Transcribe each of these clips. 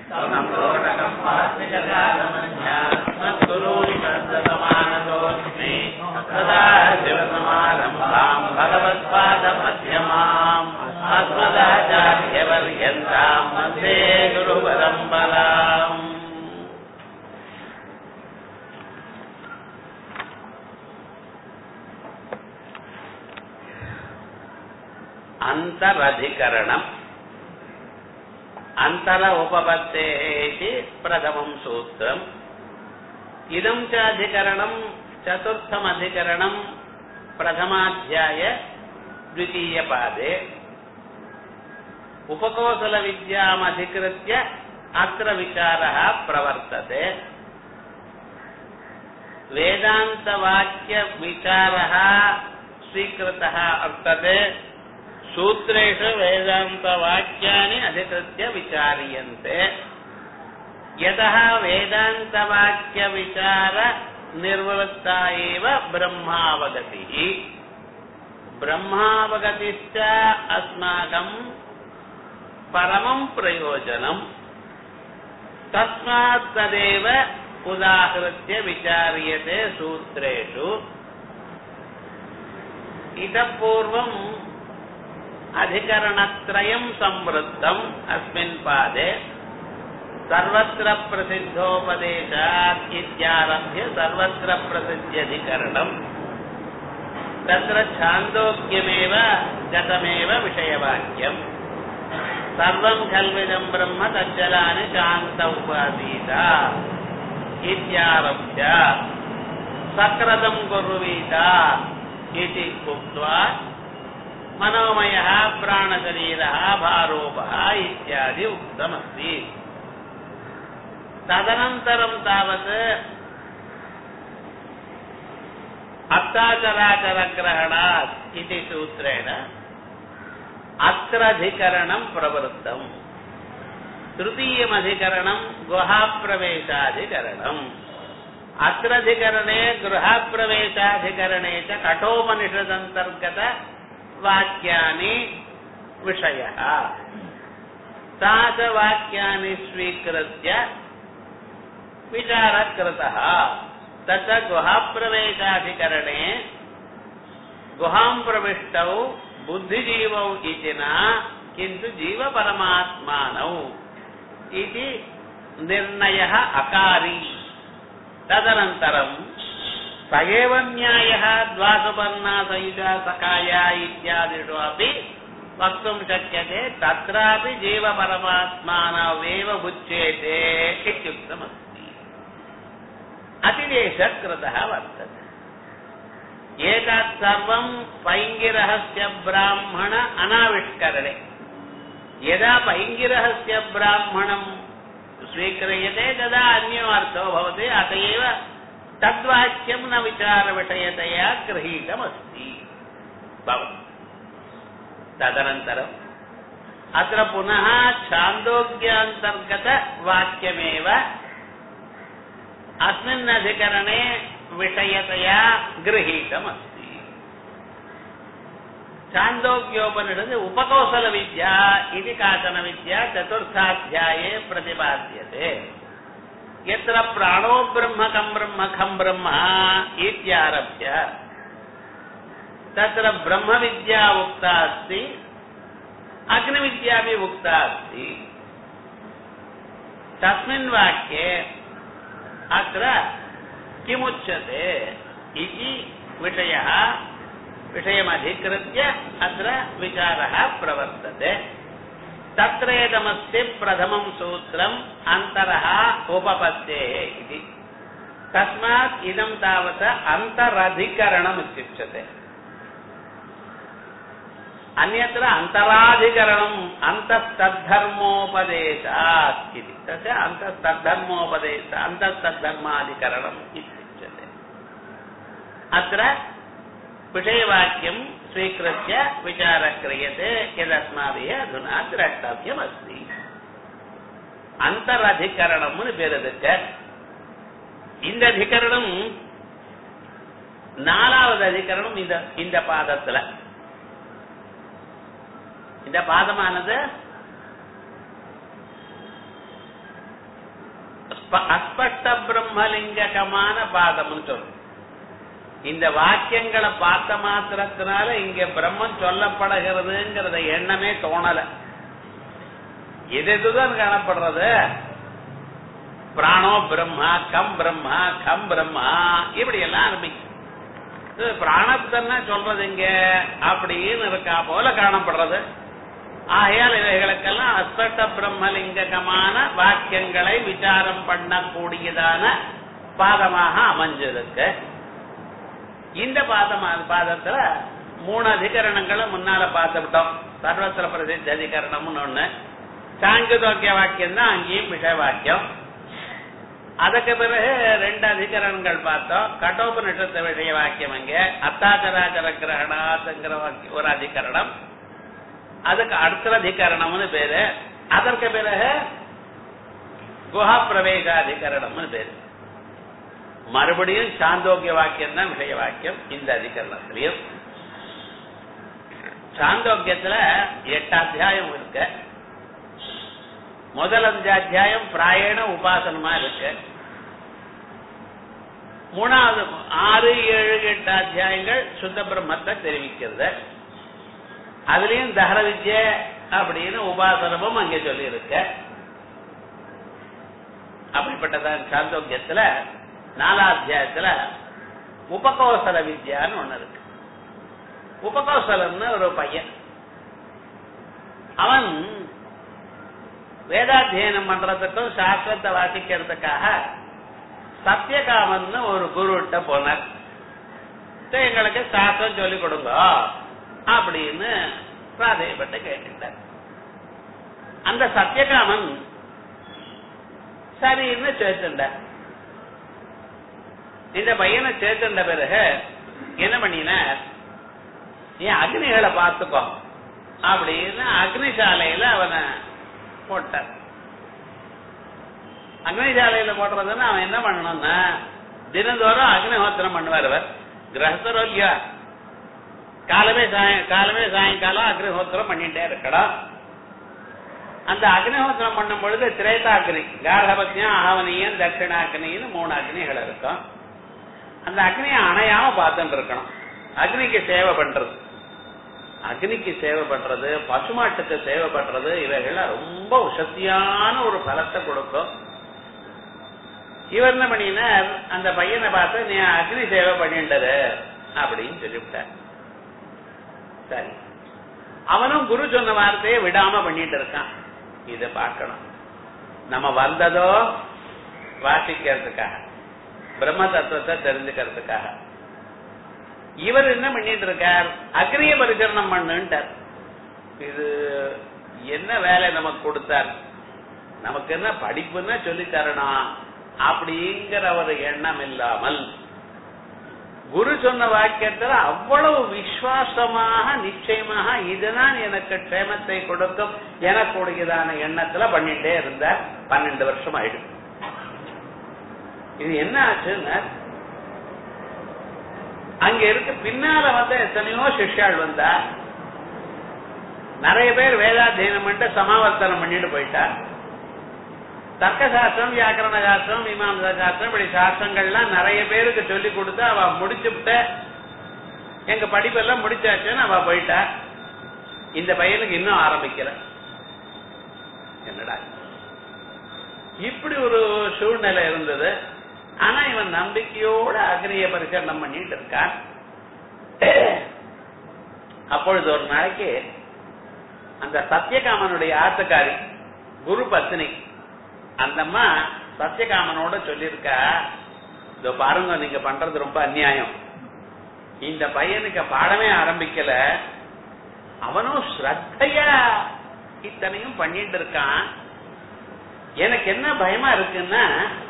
मत्कुरूनिकन्दसमानतोऽस्मि सदा शिवसमारम्भाम् भगवत्पादमध्यमाम् अस्मदाचार्यपर्यन्ताम् वन्दे गुरुपरम्पराम् अन्तरधिकरणम् अन्तर उपपत्तेः इति प्रथमं सूत्रम् इदं च अधिकरणं चतुर्थमधिकरणं प्रथमाध्याय द्वितीयपादे उपकोसलविद्यामधिकृत्य अत्र विचारः प्रवर्तते वेदान्तवाक्यविचारः स्वीकृतः वर्तते सूत्रेषु वेदान्तवाक्यानि अधिकृत्य विचार्यन्ते यतः वेदान्तवाक्यविचार निर्वृत्ता एव ब्रह्मावगतिः ब्रह्मावगतिश्च अस्माकं परमं प्रयोजनम् तस्मात् तदेव उदाहृत्य विचार्यते सूत्रेषु इतः पूर्वम् अधिकरणत्रयं संवृत्तम् अस्मिन् पादे सर्वत्र प्रसिद्धोपदेशात् इत्यारभ्य सर्वत्र प्रसिद्ध्यधिकरणम् तत्र छान्दोग्यमेव गतमेव विषयवाक्यम् सर्वं खल्विदं ब्रह्म तज्जलानि शान्त उपासीत इत्यारभ्य सक्रदं कुर्वीत इति उक्त्वा मनोमयः प्राणशरीरः भारोपः इत्यादि उक्तमस्ति तदनन्तरं तावत् अत्ताचराचरग्रहणात् इति सूत्रेण अत्राधिकरणं प्रवृत्तम् तृतीयमधिकरणं गुहाप्रवेशाधिकरणम् अत्राधिकरणे गृहप्रवेशाधिकरणे च कठोपनिषदन्तर्गत वाक्यानि विषयः तादृशवाक्यानि स्वीकृत्य विचारः कृतः तत्र गुहाप्रवेशाधिकरणे गुहां प्रविष्टौ बुद्धिजीवौ इति न किन्तु जीवपरमात्मानौ इति निर्णयः अकारी तदनन्तरं स एव न्यायः द्वासुपर्णा सयुजा सखाया इत्यादिषु अपि वक्तुं शक्यते तत्रापि जीवपरमात्मानवेव उच्येते इत्युक्तमस्ति अतिदेशः कृतः वर्तते एतत् सर्वं पैङ्गिरहस्य ब्राह्मण अनाविष्करणे यदा पैङ्गिरहस्य ब्राह्मणं स्वीक्रियते तदा अन्यो अर्थो भवति अत एव तद्वाक्यं न विचारविषयतया गृहीतमस्ति भवति तदनन्तरम् अत्र पुनः छान्दोग्यान्तर्गतवाक्यमेव अस्मिन् अधिकरणे विषयतया गृहीतमस्ति छान्दोग्योपनिषत् उपकौशलविद्या इति काचन विद्या चतुर्थाध्याये प्रतिपाद्यते यत्र प्राणो ब्रह्म कं ब्रह्म खं ब्रह्म इत्यारभ्य तत्र ब्रह्मविद्या उक्ता अस्ति अग्निविद्यापि उक्ता अस्ति तस्मिन् वाक्ये अत्र किमुच्यते इति विषयः विषयमधिकृत्य अत्र विचारः प्रवर्तते तत्रेदमस्ति प्रथमं सूत्रम् अन्तरः उपपत्तेः इति तस्मात् इदं तावत् अन्तरधिकरणम् इत्युच्यते अन्यत्र अन्तराधिकरणम् अन्तस्तद्धर्मोपदेशात् इति तस्य अन्तस्तद्धर्मोपदेश अन्तस्तद्धर्माधिकरणम् इत्युच्यते अत्र विषयवाक्यं स्वीकृत्य विचारः क्रियते यदस्माभिः अधुना द्रष्टव्यमस्ति அந்தரதிகரணம்னு பேர் அதுக்கு இந்த அதிகரணம் நாலாவது அதிகரணம் இந்த இந்த பாதத்துல இந்த பாதமானது இப்ப அஸ்பஷ்ட பிரம்மலிங்ககமான பாதம்னு சொல்றோம் இந்த வாக்கியங்களை பார்த்த மாத்திரத்தினால இங்க பிரம்மன் சொல்லப்படுகிறதுங்கிறத எண்ணமே தோணல எது எதுதான் காணப்படுறது பிராணோ பிரம்மா கம் பிரம்மா கம் பிரம்மா இப்படி எல்லாம் ஆரம்பிக்கும் இது பிராணத்தன்னா சொல்றது இங்க அப்படின்னு இருக்கா போல காணப்படுறது ஆகையால் இவைகளுக்கெல்லாம் அஸ்பட்ட பிரம்மலிங்ககமான வாக்கியங்களை விசாரம் பண்ணக்கூடியதான பாதமாக அமைஞ்சிருக்கு இந்த பாதமா பாதத்துல மூணு அதிகரணங்களை முன்னால பார்த்துவிட்டோம் சர்வத்திர பிரசித்த அதிகரணம்னு ஒண்ணு சாங்கிதோக்கிய வாக்கியம் தான் அங்கேயும் விஷய வாக்கியம் அதுக்கு பிறகு ரெண்டு அதிகரணங்கள் பார்த்தோம் கட்டோபனிஷத்து விஷய வாக்கியம் அங்கே அத்தாச்சராச்சர கிரகணாத்துங்கிற வாக்கியம் ஒரு அதிகரணம் அதுக்கு அடுத்த அதிகரணம்னு பேரு அதற்கு பிறகு குஹா பிரவேகாதிகரணம்னு பேரு மறுபடியும் சாந்தோக்கிய வாக்கியம் தான் விஷய வாக்கியம் இந்த அதிகரணத்திலையும் சாந்தோக்கியத்துல எட்டு அத்தியாயம் இருக்கு முதல் அஞ்சு அத்தியாயம் பிராயண உபாசனமா இருக்கு மூணாவது ஆறு ஏழு எட்டு அத்தியாயங்கள் சுத்த பிரம்மத்தை தெரிவிக்கிறது அதுலயும் தகர வித்ய அப்படின்னு உபாசனமும் அங்கே சொல்லி இருக்க அப்படிப்பட்டதான் சாந்தோக்கியத்துல நாலாம் அத்தியாயத்துல உபகோசல வித்யான்னு ஒண்ணு இருக்கு உபகோசலம்னு ஒரு பையன் அவன் வேதாத்தியனம் பண்றதுக்கும் சாஸ்திரத்தை வாசிக்கிறதுக்காக சத்தியகாமன் ஒரு குருட்ட போனார் எங்களுக்கு சாஸ்திரம் சொல்லிக் கொடுங்க அப்படின்னு பிராதேயப்பட்டு கேட்டுட்டார் அந்த சத்தியகாமன் சரின்னு சேர்த்துட்டார் இந்த பையனை சேர்த்துட்ட பிறகு என்ன பண்ணினார் நீ அக்னிகளை பார்த்துக்கோ அப்படின்னு அக்னிசாலையில அவனை போட்டார் அக்னிசாலையில போடுறதுன்னா அவன் என்ன பண்ணணும்னா தினந்தோறும் அக்னிஹோத்திரம் பண்ணுவார் அவர் கிரகஸ்தரோ இல்லையா காலமே சாய காலமே சாயங்காலம் அக்னிஹோத்திரம் பண்ணிட்டே இருக்கணும் அந்த அக்னிஹோத்திரம் பண்ணும் பொழுது திரேதாக்னி கார்கபத்தியம் ஆவணியம் தட்சிணாக்னின்னு மூணு அக்னிகள் இருக்கும் அந்த அக்னியை அணையாம பார்த்துட்டு இருக்கணும் அக்னிக்கு சேவை பண்றது அக்னிக்கு சேவை பண்றது பசுமாட்டுக்கு சேவை பண்றது இவைகள் ரொம்ப உசத்தியான ஒரு பலத்தை கொடுக்கும் இவர் என்ன பண்ணினார் அந்த பையனை பார்த்து நீ அக்னி சேவை பண்ணிண்டது அப்படின்னு சொல்லிவிட்டார் சரி அவனும் குரு சொன்ன வார்த்தையை விடாம பண்ணிட்டு இருக்கான் இத பார்க்கணும் நம்ம வந்ததோ வாசிக்கிறதுக்காக பிரம்ம தத்துவத்தை தெரிஞ்சுக்கிறதுக்காக இவர் என்ன பண்ணிட்டு இருக்கார் அக்னிய பரிசரணம் பண்ணுட்டார் இது என்ன வேலை நமக்கு கொடுத்தார் நமக்கு என்ன படிப்புன்னா சொல்லி தரணும் அப்படிங்கிற ஒரு எண்ணம் இல்லாமல் குரு சொன்ன வாக்கியத்துல அவ்வளவு விசுவாசமாக நிச்சயமாக இதுதான் எனக்கு க்ஷேமத்தை கொடுக்கும் எனக்கூடியதான எண்ணத்துல பண்ணிட்டே இருந்தார் பன்னெண்டு வருஷம் ஆயிடும் இது என்ன ஆச்சுன்னா அங்க இருக்கு பின்னால வந்த எத்தனையோ சிஷ்யாள் வந்தா நிறைய பேர் வேதாத்தியனம் பண்ணிட்டு சமாவர்த்தனம் பண்ணிட்டு போயிட்டா தர்க்க சாஸ்திரம் வியாக்கரண சாஸ்திரம் மீமாம்சா சாஸ்திரம் இப்படி சாஸ்திரங்கள்லாம் நிறைய பேருக்கு சொல்லி கொடுத்து அவ முடிச்சுட்ட எங்க படிப்பெல்லாம் முடிச்சாச்சுன்னு அவ போயிட்டா இந்த பையனுக்கு இன்னும் ஆரம்பிக்கல என்னடா இப்படி ஒரு சூழ்நிலை இருந்தது ஆனா இவன் நம்பிக்கையோட அக்னிய பரிசரணம் பண்ணிட்டு இருக்கான் அப்பொழுது ஒரு நாளைக்கு அந்த சத்தியகாமனுடைய ஆத்துக்காரி குரு பத்னி அந்த அம்மா சத்தியகாமனோட சொல்லியிருக்கா இதோ பாருங்க நீங்க பண்றது ரொம்ப அநியாயம் இந்த பையனுக்கு பாடமே ஆரம்பிக்கல அவனும் ஸ்ரத்தையா இத்தனையும் பண்ணிட்டு இருக்கான் எனக்கு என்ன பயமா இருக்குன்னா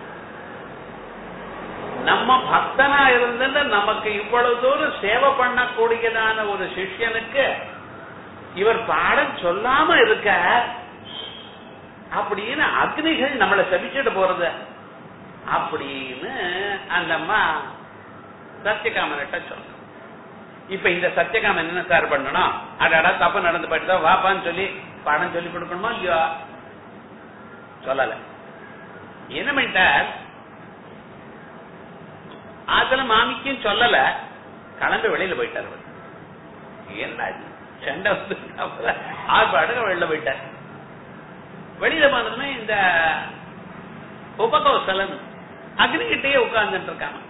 நம்ம பக்தனா இருந்துட்டு நமக்கு இவ்வளவு தூரம் சேவை பண்ணக்கூடியதான ஒரு சிஷ்யனுக்கு இவர் பாடம் சொல்லாம இருக்க அப்படின்னு அக்னிகள் நம்மளை சபிச்சுட்டு போறது அப்படின்னு அந்த அம்மா சத்தியகாமன்கிட்ட சொன்ன இப்ப இந்த சத்தியகாமன் என்ன சார் பண்ணணும் அடடா தப்பு நடந்து போயிட்டு வாப்பான்னு சொல்லி பாடம் சொல்லி கொடுக்கணுமா இல்லையோ சொல்லல என்ன பண்ணிட்டார் ஆத்துல மாமிக்கும் சொல்லல கலந்து வெளியில போயிட்டார் அவர் என்ன இது? சண்டை வந்து ஆர்ப்பாடுங்க வெளியில போயிட்டார் வெளியில போனதுமே இந்த உபகோசலன் அக்னிகிட்டே உட்கார்ந்துட்டு இருக்கான்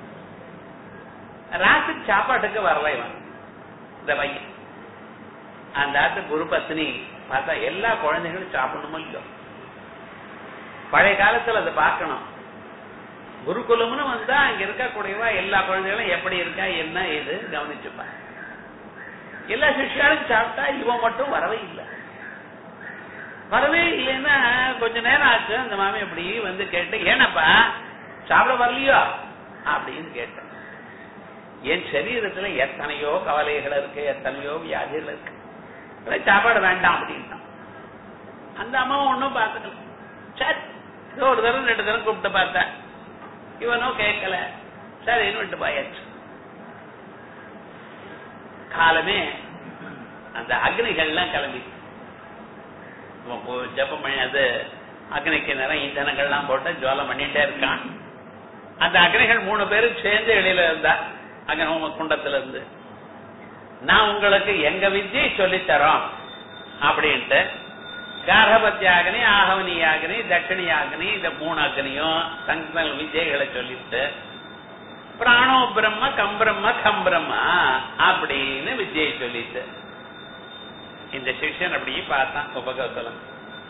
ராத்திரி சாப்பாட்டுக்கு வரல இவன் இந்த பையன் அந்த ஆத்து குரு பத்னி பார்த்தா எல்லா குழந்தைகளும் சாப்பிடணுமோ இல்லையோ பழைய காலத்துல அதை பார்க்கணும் குருகுலம்னு வந்தா அங்க இருக்கக்கூடியவா எல்லா குழந்தைகளும் எப்படி இருக்கா என்ன ஏது கவனிச்சுப்பா எல்லா சிஷ்யாலும் சாப்பிட்டா இவன் மட்டும் வரவே இல்லை வரவே இல்லைன்னா கொஞ்ச நேரம் ஆச்சு அந்த மாமி எப்படி வந்து கேட்டு ஏனப்பா சாப்பிட வரலையோ அப்படின்னு கேட்டேன் என் சரீரத்துல எத்தனையோ கவலைகள் இருக்கு எத்தனையோ வியாதிகள் இருக்கு அதெல்லாம் சாப்பாடு வேண்டாம் அப்படின்ட்டான் அந்த அம்மாவும் ஒன்னும் பார்த்துக்கல சரி ஏதோ ஒரு தரம் ரெண்டு தரம் கூப்பிட்டு பார்த்தேன் இவனோ கேட்கல சரின்னு விட்டு போயாச்சு காலமே அந்த அக்னிகள்லாம் கிளம்பி இவன் போ- ஜெபம் பண்ணி அது அக்னிக்கு நேரம் இந்தனங்கள்லாம் போட்டு ஜோலம் பண்ணிட்டே இருக்கான் அந்த அக்னிகள் மூணு பேரும் சேர்ந்து வெளியில இருந்தா அக்னி குண்டத்துல இருந்து நான் உங்களுக்கு எங்க வித்தியை சொல்லித் தரோம் அப்படின்ட்டு கார்கபத்தியாகினி ஆகவனியாகினி தட்சிணியாகினி இந்த மூணு அக்னியும் தங்கள் விஜய்களை சொல்லிட்டு பிராணோ பிரம்ம கம் பிரம்ம கம் பிரம்மா அப்படின்னு விஜயை சொல்லிட்டு இந்த சிஷ்யன் அப்படியே பார்த்தான் உபகோசலம்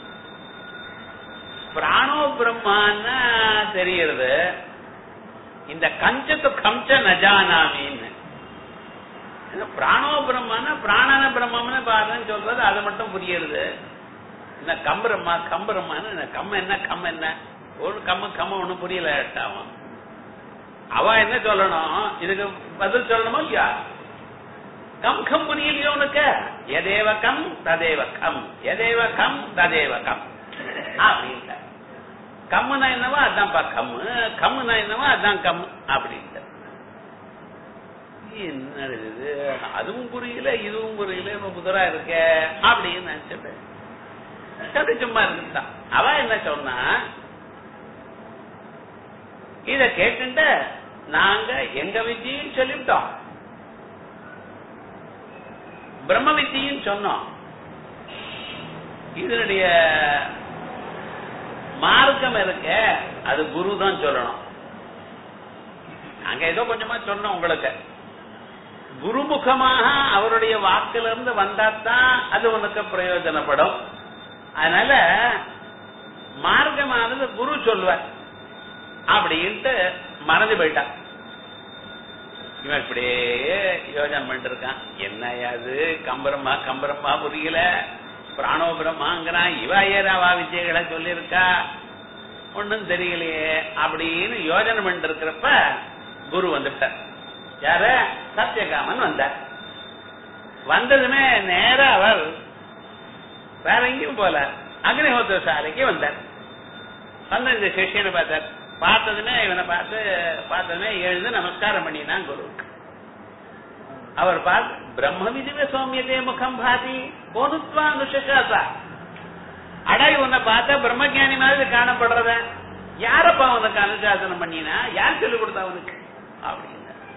பிராணோ பிரம்மான்னா தெரியறது இந்த கஞ்சத்து கம்ச நஜானாமின்னு இந்த பிராணோ பிரம்மன்னா பிராணன பிரம்மம்னு பாருன்னு சொல்றது அது மட்டும் புரியுறது இந்த கம்பரம்மா கம்பரம்மான்னு இந்த கம் என்ன கம் என்ன ஒரு கம்ம கம்ம ஒண்ணும் புரியல அவன் அவ என்ன சொல்லணும் இதுக்கு பதில் சொல்லணுமா இல்லையா கம் கம் புரியலையோ உனக்கு எதேவ கம் ததேவ கம் எதேவ கம் ததேவ கம் அப்படின்ட்டு கம்முனா என்னவோ அதான்ப்பா கம்மு கம்முனா என்னவோ அதான் கம் அப்படின்ட்டு என்னது இது அதுவும் புரியல இதுவும் புரியல இப்ப புதரா இருக்க அப்படின்னு நினைச்சிட்டு சரி சும்மா இருந்தான் அவ என்ன சொன்னா இத கேட்டுட்டு நாங்க எங்க வித்தியும் சொல்லிவிட்டோம் பிரம்ம வித்தியும் சொன்னோம் இதனுடைய மார்க்கம் இருக்க அது குரு தான் சொல்லணும் நாங்க ஏதோ கொஞ்சமா சொன்னோம் உங்களுக்கு குருமுகமாக அவருடைய வாக்கிலிருந்து வந்தாதான் அது உனக்கு பிரயோஜனப்படும் அதனால மார்க்கமானது குரு சொல்வார் அப்படின்ட்டு மறந்து போயிட்டான் இவன் இப்படியே யோஜனை பண்ணிட்டு இருக்கான் என்னையாது கம்பரம்மா கம்பரம்மா புரியல பிராணோ பிரம்மாங்கிறான் இவ ஏராவா விஜயங்களை சொல்லியிருக்கா ஒண்ணும் தெரியலையே அப்படின்னு யோஜனை பண்ணிட்டு இருக்கிறப்ப குரு வந்துட்டார் யாரு சத்தியகாமன் வந்தார் வந்ததுமே நேரா அவர் வேற எங்கேயும் போல அக்னிஹோத்திர சாலைக்கு வந்தார் வந்து இந்த சிஷியனை பார்த்தார் பார்த்ததுமே இவனை பார்த்து பார்த்ததுமே எழுந்து நமஸ்காரம் பண்ணினான் குருவுக்கு அவர் பார்த்து பிரம்ம விதிவ சௌமியதே முகம் பாதி போதுத்வா அனுஷகாசா அடை உன்னை பார்த்தா பிரம்மஜானி மாதிரி காணப்படுறத யாரப்பா உனக்கு அனுசாசனம் பண்ணினா யார் சொல்லிக் கொடுத்தா உனக்கு அப்படின்னு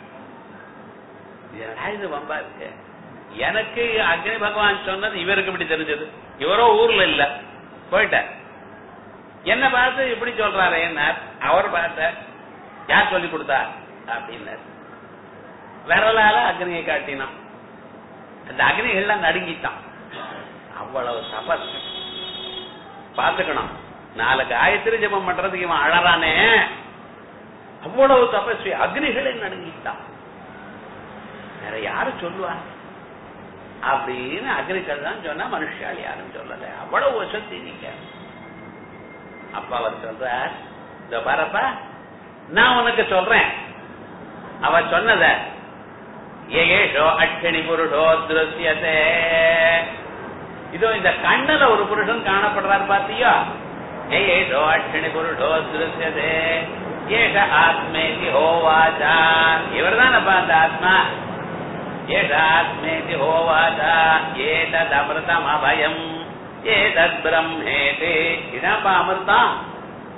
என்னடா இது வம்பா இருக்கு எனக்கு அக்னி பகவான் சொன்னது இவருக்கு இப்படி தெரிஞ்சது இவரோ ஊர்ல இல்ல போயிட்டார் என்ன பார்த்து இப்படி சொல்றாரு என்ன அவர் பார்த்த யார் சொல்லி கொடுத்தா அப்படின்னாரு விரலால அக்னியை காட்டினான் அந்த அக்னிகள்லாம் நடுங்கிட்டான் அவ்வளவு தபஸ் பாத்துக்கணும் நாலு காயத்ரி ஜபம் பண்றதுக்கு இவன் அழறானே அவ்வளவு தபஸ்வி அக்னிகளை நடுங்கிட்டான் வேற யாரு சொல்லுவா அப்படின்னு அக்னிகள் தான் சொன்னா மனுஷால் யாரும் சொல்லல அவ்வளவு வசதி நீங்க அப்பா அவர் சொல்றார் இந்த பாரப்பா நான் உனக்கு சொல்றேன் அவ சொன்னத ஏஷோ அட்சணி புருஷோ திருஷ்யத்தே இதோ இந்த கண்ணுல ஒரு புருஷன் காணப்படுறார் பாத்தியோ ஏஷோ அட்சணி புருஷோ திருஷ்யதே ஏஷ ஆத்மேதி ஹோவாச்சா இவர் தானப்பா அந்த ஆத்மா ஏஷ ஆத்மேதி ஹோவாச்சா ஏதத் அமிர்தம் அபயம் ஏதத் பிரம்மேதி இதான்ப்பா அமிர்தம்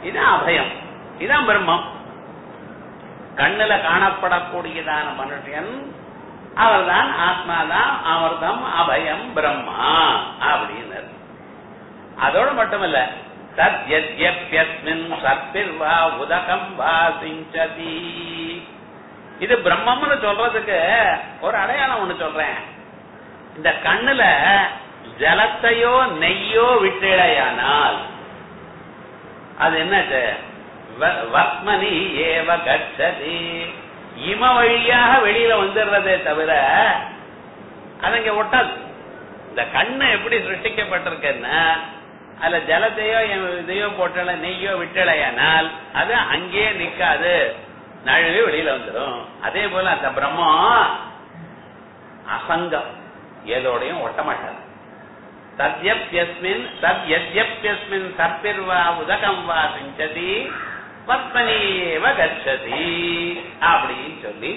இதுதான் அபயம் இதுதான் பிரம்மம் கண்ணுல காணப்படக்கூடியதான மனுஷன் அவர்தான் ஆத்மாதான் அமிர்தம் அபயம் பிரம்மா அப்படின்னு அதோடு மட்டுமல்ல சத்யத்யப்யஸ்மின் சத்திர்வா உதகம் வா சிஞ்சதி இது பிரம்மம்னு சொல்றதுக்கு ஒரு அடையாளம் ஒண்ணு சொல்றேன் இந்த கண்ணுல ஜலத்தையோ நெய்யோ விட்டிடையானால் அது என்னது வ- வத்மனி ஏவ கச்சதி இம வழியாக வெளியில வந்துடுறதே தவிர அது இங்க ஒட்டாது இந்த கண்ணு எப்படி சிருஷ்டிக்கப்பட்டிருக்குன்னா அதுல ஜலத்தையோ எ- இதையோ போட்டல நெய்யோ விட்டலையானால் அது அங்கேயே நிக்காது நழுவி வெளியில வந்துடும் அதே போல அந்த பிரம்மம் அசங்கம் ஏதோடையும் ஒட்ட மாட்டாது தத்யப்யஸ்மின் தத்யத்யப்யஸ்மின் சர்பிர்வா உதகம் வா சிஞ்சதி பத்மனீவ கச்சதி அப்படின்னு சொல்லி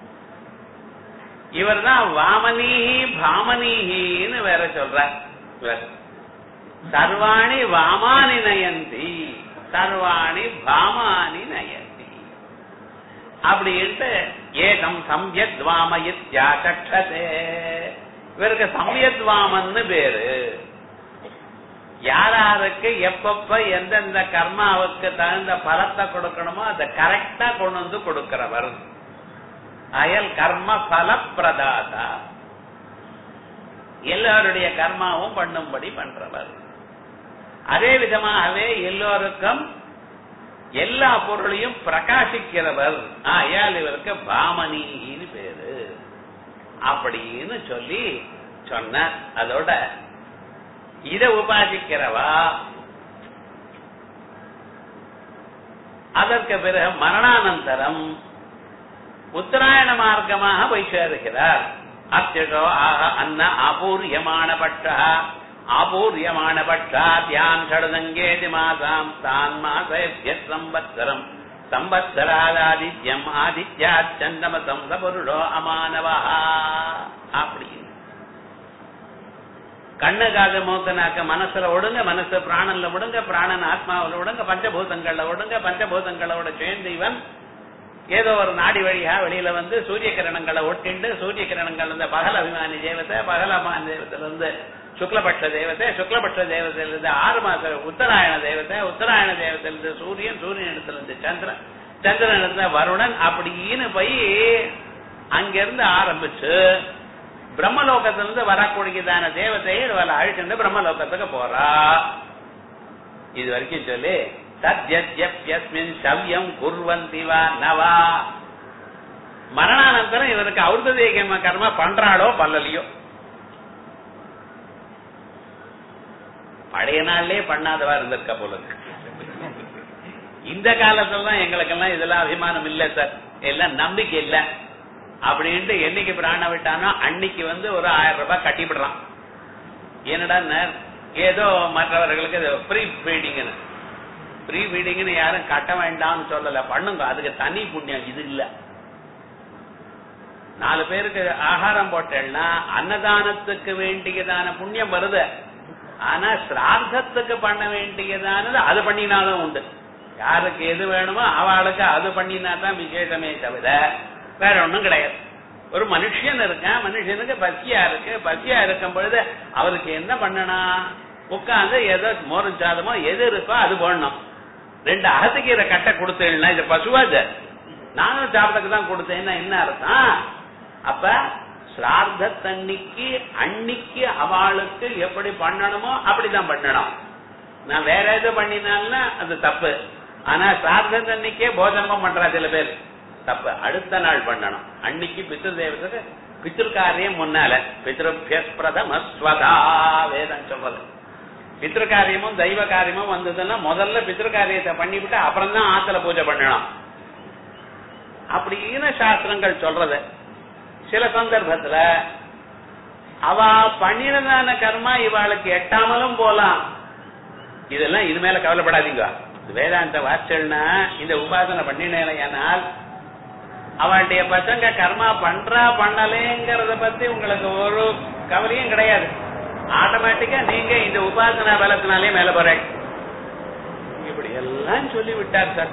இவர்தான் வாமனீஹி பாமனீஹின்னு வேற சொல்றார் இவர் சர்வாணி வாமானி நயந்தி சர்வாணி பாமானி நயந்தி அப்படின்ட்டு ஏகம் சம்யத்வாம இத்யாச்சக்ஷதே இவருக்கு சம்யத்வாமன்னு பேரு யார் யாருக்கு எப்பப்ப எந்தெந்த கர்மாவுக்கு தகுந்த பலத்தை கொடுக்கணுமோ அதை கரெக்டா கொண்டு வந்து கொடுக்கிறவர் அயல் கர்ம பலப்பிரதாதா எல்லாருடைய கர்மாவும் பண்ணும்படி பண்றவர் அதே விதமாகவே எல்லோருக்கும் எல்லா பொருளையும் பிரகாசிக்கிறவர் ஆயால் இவருக்கு பாமணின்னு பேரு அப்படின்னு சொல்லி சொன்ன அதோட இத உபாசிக்கிறவா அதற்கு பிறகு மரணானந்தரம் உத்தராயண மார்க்கமாக போய் சேருகிறார் அத்தியோ ஆக அன்ன ஆபூரியமான பட்சா ஆபூரியமான பட்சா தியான் ஷடுதங்கேதி மாசாம் தான் மாசேபிய சம்பத்சரம் சம்பத்சராதாதித்யம் ஆதித்யா சந்தமசம் சபுருடோ அமானவா அப்படின்னு கண்ணு காது மூக்கு நாக்க மனசுல விடுங்க மனசு பிராணன்ல விடுங்க பிராணன் ஆத்மாவில் விடுங்க பஞ்சபூதங்கள்ல விடுங்க பஞ்சபூதங்களோட சேர்ந்து இவன் ஏதோ ஒரு நாடி வழியா வெளியில வந்து சூரிய கிரணங்களை ஒட்டிண்டு சூரிய கிரணங்கள் இந்த பகல் அபிமானி தேவத்தை பகல் அபிமானி தேவத்துல இருந்து சுக்லபட்ச தேவத்தை சுக்லபட்ச தேவத்தையில இருந்து ஆறு மாச உத்தராயண தேவத்தை உத்தராயண தேவத்தையில இருந்து சூரியன் சூரியன் இடத்துல இருந்து சந்திரன் சந்திரன் இடத்துல வருணன் அப்படின்னு போய் அங்கிருந்து ஆரம்பிச்சு பிரம்மலோகத்திலிருந்து வரக்கூடியதான தேவதையை இவளை அழிச்சுட்டு பிரம்மலோகத்துக்கு போறா இது வரைக்கும் சொல்லி தத்யத்யப்யஸ்மின் சவ்யம் குர்வந்தி வா நவா மரணானந்தரம் இவருக்கு ஔர்ததேக கர்மா பண்றாளோ பல்லலையோ பழைய நாள்லயே பண்ணாதவா இருந்திருக்க போல இருக்கு. இந்த காலத்துல தான் எங்களுக்கெல்லாம் இதெல்லாம் அபிமானம் இல்ல சார் எல்லாம் நம்பிக்கை இல்ல அப்படின்ட்டு என்னைக்கு பிராண விட்டானோ அன்னைக்கு வந்து ஒரு ஆயிரம் ரூபாய் கட்டிவிடுறான் என்னடா ஏதோ மற்றவர்களுக்கு ப்ரீ ஃபீடிங்னு ப்ரீ ஃபீடிங்னு யாரும் கட்ட வேண்டாம்னு சொல்லல பண்ணுங்க அதுக்கு தனி புண்ணியம் இது இல்ல நாலு பேருக்கு ஆகாரம் போட்டேன்னா அன்னதானத்துக்கு வேண்டியதான புண்ணியம் வருது ஆனா சிரார்த்தத்துக்கு பண்ண வேண்டியதானது அது பண்ணினாலும் உண்டு யாருக்கு எது வேணுமோ அவளுக்கு அது பண்ணினா தான் விசேஷமே தவிர வேற ஒண்ணும் கிடையாது ஒரு மனுஷன் இருக்கான் மனுஷனுக்கு பசியா இருக்கு பசியா இருக்கும் பொழுது அவருக்கு என்ன பண்ணணும் உட்கார்ந்து ஏதோ மோரும் சாதமோ எது இருக்கோ அது போடணும் ரெண்டு அகத்துக்கீரை கட்டை கொடுத்தேன்னா இது பசுவா இது நானும் சாப்பிட்டதுக்கு தான் கொடுத்தேன்னா என்ன அர்த்தம் அப்ப சிரார்த்தத்தன்னைக்கு அன்னைக்கு அவளுக்கு எப்படி பண்ணணுமோ அப்படிதான் பண்ணணும் நான் வேற எது பண்ணினால்னா அது தப்பு ஆனா சிரார்த்தத்தன்னைக்கே போஜனமும் பண்றா சில பேர் தப்பு அடுத்த நாள் பண்ணணும் அன்னைக்கு பித்ரு தேவத்துக்கு பித்ருக்காரியம் முன்னால பித்ருபிய பிரதம ஸ்வதா வேதம் சொல்றது பித்ருக்காரியமும் தெய்வ காரியமும் வந்ததுன்னா முதல்ல பித்ருக்காரியத்தை பண்ணிவிட்டு அப்புறம் தான் ஆத்துல பூஜை பண்ணணும் அப்படின்னு சாஸ்திரங்கள் சொல்றது சில சந்தர்ப்பத்துல அவ பண்ணினதான கர்மா இவாளுக்கு எட்டாமலும் போலாம் இதெல்லாம் இது மேல கவலைப்படாதீங்க வேதாந்த வாச்சல்னா இந்த உபாசனை பண்ணினேனால் அவளுடைய பசங்க கர்மா பண்றா பண்ணலேங்கிறத பத்தி உங்களுக்கு ஒரு கவலையும் கிடையாது ஆட்டோமேட்டிக்கா நீங்க இந்த உபாசனா பலத்தினாலே மேல போறீங்க இப்ப இப்படி எல்லாம் சொல்லி விட்டார் சார்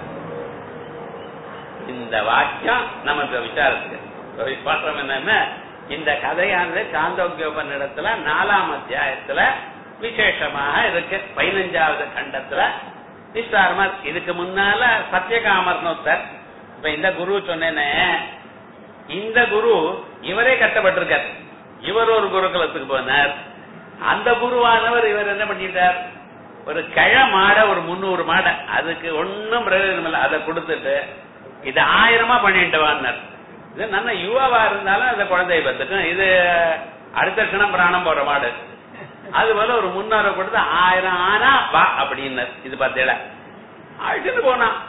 இந்த வாக்கியம் நமக்கு விசாரத்துக்கு ஒரு பாத்திரம் என்னன்னா இந்த கதையானது சாந்தோக்கியோபனிடத்துல நாலாம் அத்தியாயத்துல விசேஷமாக இருக்கு பதினஞ்சாவது கண்டத்துல விஸ்தாரமா இருக்கு. இதுக்கு முன்னால சத்யகாமர்னு ஒருத்தர் இப்ப இந்த குரு சொன்னேனே இந்த குரு இவரே கஷ்டப்பட்டிருக்கார் இவர் ஒரு குருகுலத்துக்கு போனார் அந்த குருவானவர் இவர் என்ன பண்ணிட்டார் ஒரு கிழ மாடை ஒரு முந்நூறு மாடை அதுக்கு ஒன்னும் பிரயோஜனம் இல்லை அதை கொடுத்துட்டு இது ஆயிரமா பண்ணிட்டு வான்னார் இது நல்ல யுவாவா இருந்தாலும் அந்த குழந்தைய பத்துக்கும் இது அடுத்த கணம் பிராணம் போற மாடு அது போல ஒரு முன்னூறு கொடுத்து ஆயிரம் ஆனா வா அப்படின்னார் இது பார்த்தேல அழுது போனான்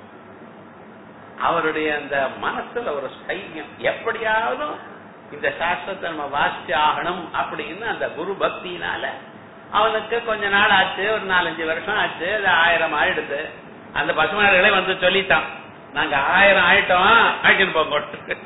அவருடைய அந்த மனசுல ஒரு ஸ்தைரியம் எப்படியாவது இந்த சாஸ்திரத்தை நம்ம வாசிச்சு ஆகணும் அப்படின்னு அந்த குரு பக்தியினால அவனுக்கு கொஞ்ச நாள் ஆச்சு ஒரு நாலஞ்சு வருஷம் ஆச்சு அது ஆயிரம் ஆயிடுது அந்த பசுமாடுகளே வந்து சொல்லிட்டான் நாங்க ஆயிரம் ஆயிட்டோம் ஆயிட்டுன்னு போங்க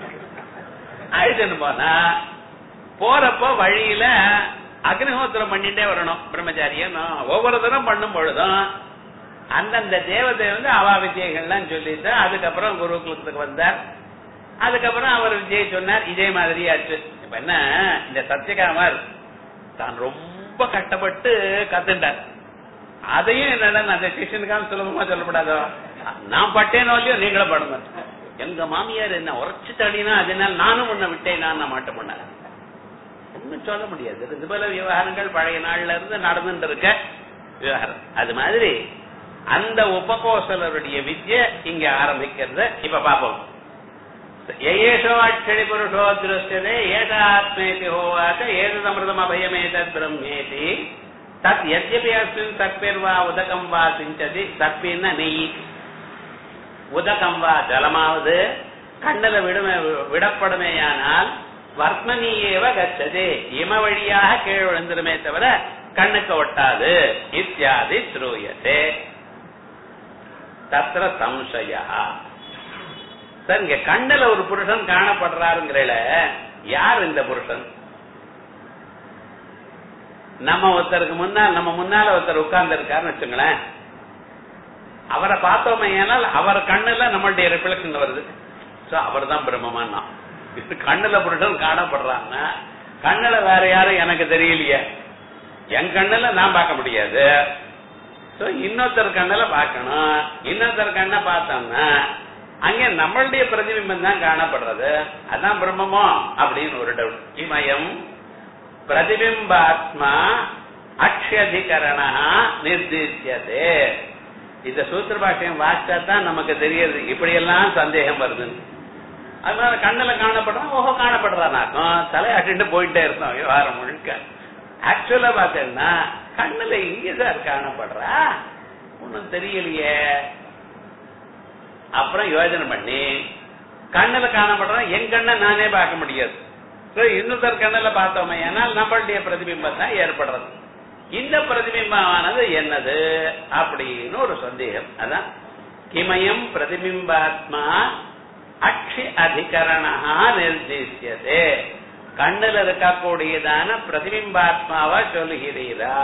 ஆயிட்டுன்னு போனா போறப்போ வழியில அக்னிஹோத்திரம் பண்ணிட்டே வரணும் பிரம்மச்சாரியம் ஒவ்வொரு தரம் பண்ணும் பொழுதும் அந்தந்த தேவதை வந்து அவா விஜயங்கள்லாம் சொல்லிட்டு அதுக்கப்புறம் குருகுலத்துக்கு வந்தார் அதுக்கப்புறம் அவர் விஜய் சொன்னார் இதே மாதிரி ஆச்சு இப்ப என்ன இந்த சத்யகாமர் தான் ரொம்ப கஷ்டப்பட்டு கத்துட்டார் அதையும் என்னடா அந்த கிருஷ்ணனுக்காக சுலபமா சொல்லப்படாதோ நான் பட்டேனோ இல்லையோ நீங்களும் படுங்க எங்க மாமியார் என்ன உரைச்சு தடினா அதனால நானும் உன்னை விட்டேன் நான் மாட்டேன் பண்ண ஒன்னும் சொல்ல முடியாது இது போல விவகாரங்கள் பழைய நாள்ல இருந்து நடந்துட்டு இருக்க விவகாரம் அது மாதிரி அந்த உபகோசலருடைய வித்யை இங்க ஆரம்பிக்கிறது இப்ப பாப்போம் ஏஷோ அட்சணி புருஷோ திருஷ்யதே ஏத ஆத்மேதி ஹோவாச்ச ஏதமிருதம் அபயமேதத் பிரம்மேதி தத் எத்யபி அஸ்மின் தற்பிர்வா உதகம் வா சிஞ்சதி தற்பின்னா நெய் உதகம் வா ஜலமாவது கண்ணல விடுமே விடப்படுமேயானால் வர்மனியேவ கச்சதே இம வழியாக கீழ் விழுந்துருமே தவிர கண்ணுக்கு ஒட்டாது இத்தியாதி ஸ்ரூயத்தே தத்திர சம்சயா சார் இங்க கண்ணுல ஒரு புருஷன் காணப்படுறாருங்கிறல யார் இந்த புருஷன் நம்ம ஒருத்தருக்கு முன்னால் நம்ம முன்னால ஒருத்தர் உட்கார்ந்து இருக்காருன்னு வச்சுங்களேன் அவரை பார்த்தோமே ஏனால் அவர் கண்ணுல நம்மளுடைய ரிஃப்ளெக்ஷன் வருது சோ அவர் தான் பிரம்மமானா இது கண்ணுல புருஷன் காணப்படுறாங்கன்னா கண்ணுல வேற யாரும் எனக்கு தெரியலையே என் கண்ணுல நான் பார்க்க முடியாது சோ இன்னொருத்தர் கண்ணுல பார்க்கணும் இன்னொருத்தர் கண்ணை பார்த்தோம்னா அங்க நம்மளுடைய பிரதிபிம்பம் தான் காணப்படுறது அதான் பிரம்மமோ அப்படின்னு ஒரு டவுட் இமயம் பிரதிபிம்பாத்மா அக்ஷதிகரணா நிர்திஷ்யதே இந்த சூத்திர பாஷ்யம் வாசிச்சா தான் நமக்கு தெரியுது இப்படி எல்லாம் சந்தேகம் வருதுன்னு அதனால கண்ணுல காணப்படுறோம் ஓஹோ காணப்படுறானாக்கும் தலையாட்டிட்டு போயிட்டே இருந்தோம் விவகாரம் முழுக்க ஆக்சுவலா பார்த்தேன்னா கண்ணுல இங்கதான் காணப்படுறா ஒன்னும் தெரியலையே அப்புறம் யோஜனை பண்ணி கண்ணுல காணப்படுறோம் என் கண்ணை நானே பார்க்க முடியாது இன்னொருத்தர் கண்ணுல பார்த்தோமே ஏனால் நம்மளுடைய பிரதிபிம்பம் தான் ஏற்படுறது இந்த பிரதிபிம்பமானது என்னது அப்படின்னு ஒரு சந்தேகம் அதான் கிமயம் பிரதிபிம்பாத்மா அக்ஷி அதிகரணா நிர்தேசியதே கண்ணுல இருக்கக்கூடியதான பிரதிபிம்பாத்மாவா சொல்லுகிறீரா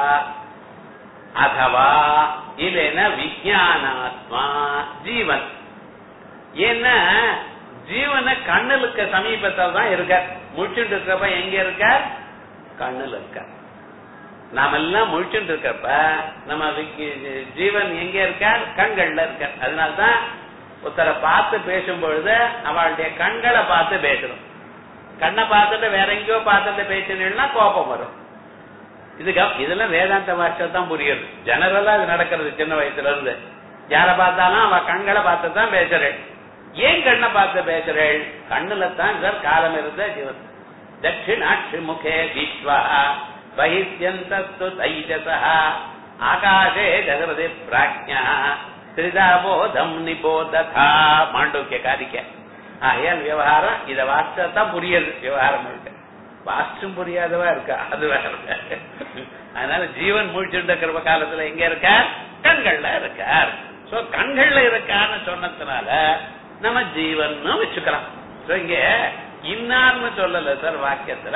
அதவா இல்லைன்னா விஜயானாத்மா ஜீவன் ஏன்னா ஜீவன கண்ணுலுக்கு சமீபத்தில் தான் இருக்க முழிச்சுட்டு இருக்கப்ப எங்க இருக்க கண்ணுல இருக்க நாம எல்லாம் முழிச்சுட்டு இருக்கப்ப நம்ம ஜீவன் எங்க இருக்கார் கண்கள்ல இருக்க அதனால்தான் ஒருத்தரை பார்த்து பேசும் பொழுது அவளுடைய கண்களை பார்த்து பேசணும் கண்ணை பார்த்துட்டு வேற எங்கேயோ பார்த்துட்டு பேசினா கோபம் வரும் இதுக்கு இதெல்லாம் வேதாந்த பாஷை தான் புரியுது ஜெனரலா இது நடக்கிறது சின்ன வயசுல இருந்து யார பார்த்தாலும் அவ கண்களை பார்த்து தான் பேசுறேன் ஏன் கண்ணை பார்த்து பேசுறேள் கண்ணுல தான் சார் காலம் இருந்த ஜீவன் தட்சிணாட்சி முகே விஸ்வா பகித்யந்தஸ்து தைஜசா ஆகாஷே ஜகரதி பிராஜ்யா திரிதாபோதம் நிபோததா மாண்டூக்கிய காரிக்க ஆகையால் விவகாரம் இத வாசித்தான் புரியுது விவகாரம் முழுக்க வாஸ்டும் புரியாதவா இருக்கா அது வேற அதனால ஜீவன் முழிச்சுட்டு இருக்கிற காலத்துல எங்க இருக்கார் கண்கள்ல இருக்கார் சோ கண்கள்ல இருக்கான்னு சொன்னதுனால நம்ம ஜீவன் வச்சுக்கலாம் சோ இங்க இன்னார்னு சொல்லல சார் வாக்கியத்துல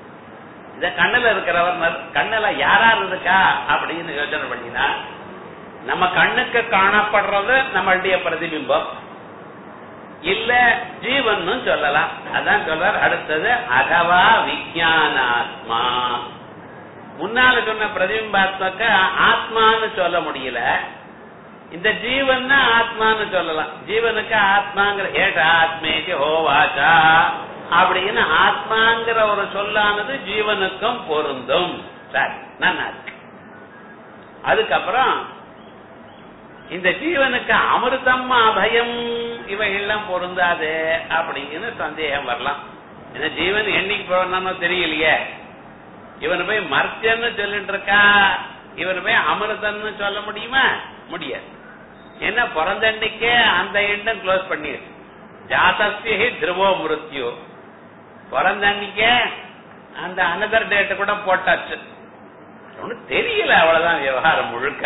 இத கண்ணுல இருக்கிறவர் கண்ணுல யாரார் இருக்கா அப்படின்னு யோசனை பண்ணினா நம்ம கண்ணுக்கு காணப்படுறது நம்மளுடைய பிரதிபிம்பம் இல்ல ஜீவன் சொல்லலாம் அதான் சொல்றார் அடுத்தது அகவா விஜயானாத்மா முன்னால சொன்ன பிரதிபிம்பாத்மக்க ஆத்மான்னு சொல்ல முடியல இந்த ஜீவன் ஆத்மான்னு சொல்லலாம் ஜீவனுக்கு ஆத்மாங்கிற ஏஷ ஆத்மேக்கு ஹோவாச்சா அப்படின்னு ஆத்மாங்கிற ஒரு சொல்லானது ஜீவனுக்கும் பொருந்தும் சரி நல்லா இருக்கு அதுக்கப்புறம் இந்த ஜீவனுக்கு அமிர்தம் அபயம் இவைகள்லாம் பொருந்தாது அப்படின்னு சந்தேகம் வரலாம் ஏன்னா ஜீவன் என்னைக்கு போனானோ தெரியலையே இவனு போய் மர்த்தியன்னு சொல்லிட்டு இருக்கா இவனு போய் அமிர்தம்னு சொல்ல முடியுமா முடியாது ஏன்னா பிறந்தன்னைக்கே அந்த எண்ணம் க்ளோஸ் பண்ணிடுச்சு ஜாதஸ்தி திருவோ மிருத்யு பிறந்தன்னைக்கே அந்த அனதர் டேட் கூட போட்டாச்சு ஒன்னும் தெரியல அவ்வளவுதான் விவகாரம் முழுக்க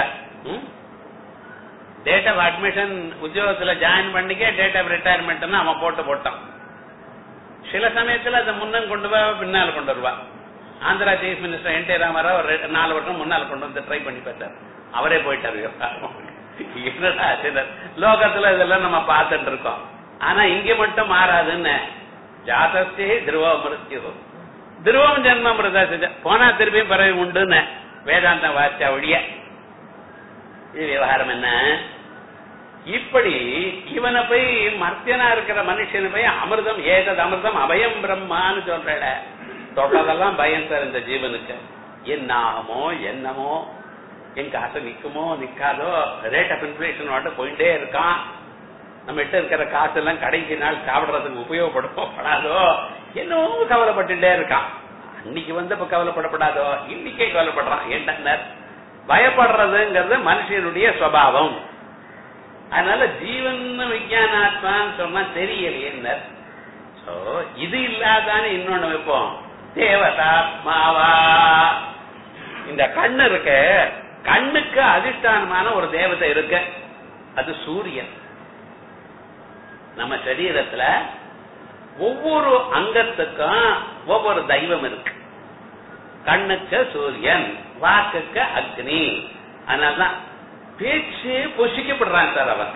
டேட் ஆஃப் அட்மிஷன் உத்தியோகத்துல ஜாயின் பண்ணிக்க டேட் ஆஃப் ரிட்டையர்மெண்ட் அவன் போட்டு போட்டான் சில சமயத்துல அதை முன்னம் கொண்டு போய் பின்னால் கொண்டு வருவா Andhra chief minister N T Ramarao ஒரு ரெ- நாலு வருஷம் முன்னால் கொண்டு வந்து ட்ரை பண்ணி பார்த்தார் அவரே போயிட்டார் விவகாரம் என்னடா சிலர் லோகத்துல இதெல்லாம் நம்ம பார்த்துட்டு இருக்கோம் ஆனா இங்க மட்டும் மாறாதுன்னு ஜாதஸ்தி துருவ மிருத்யு துருவம் ஜென்மம் மிருதா சித போனா திருப்பியும் பிறகு உண்டுன்னு வேதாந்தம் வாச்சா ஒழிய இது விவகாரம் என்ன இப்படி இவனை போய் மர்த்தியனா இருக்கிற மனுஷனை போய் அமிர்தம் ஏதது அமிர்தம் அபயம் பிரம்மான்னு சொல்றட தொட்டதெல்லாம் பயம் சார் இந்த ஜீவனுக்கு என்ன ஆகுமோ என்னமோ என் காசு நிக்குமோ நிக்காதோ ரேட் ஆஃப் இன்ஃபிளேஷன் வாட்ட போயிட்டே இருக்கான் நம்ம கிட்ட இருக்கிற காசு எல்லாம் கடைசி நாள் சாப்பிடுறதுக்கு உபயோகப்படுமோ படாதோ என்னவோ கவலைப்பட்டுட்டே இருக்கான் அன்னைக்கு வந்து இப்ப கவலைப்படப்படாதோ இன்னைக்கே கவலைப்படுறான் என்ன பயப்படுறதுங்கிறது மனுஷனுடைய சுவாவம் அதனால ஜீவன் விஜயானாத்மான்னு சொன்னா தெரியலையே சோ இது இல்லாதானே இன்னொன்னு வைப்போம் தேவதாத்மாவா இந்த கண்ணு இருக்க கண்ணுக்கு அதிஷ்டானமான ஒரு தேவதை இருக்கு அது சூரியன் நம்ம சரீரத்துல ஒவ்வொரு அங்கத்துக்கும் ஒவ்வொரு தெய்வம் இருக்கு கண்ணுக்கு சூரியன் வாக்குக்கு அக்னி அதனாலதான் பேச்சு பொசிக்கப்படுறான் சார் அவன்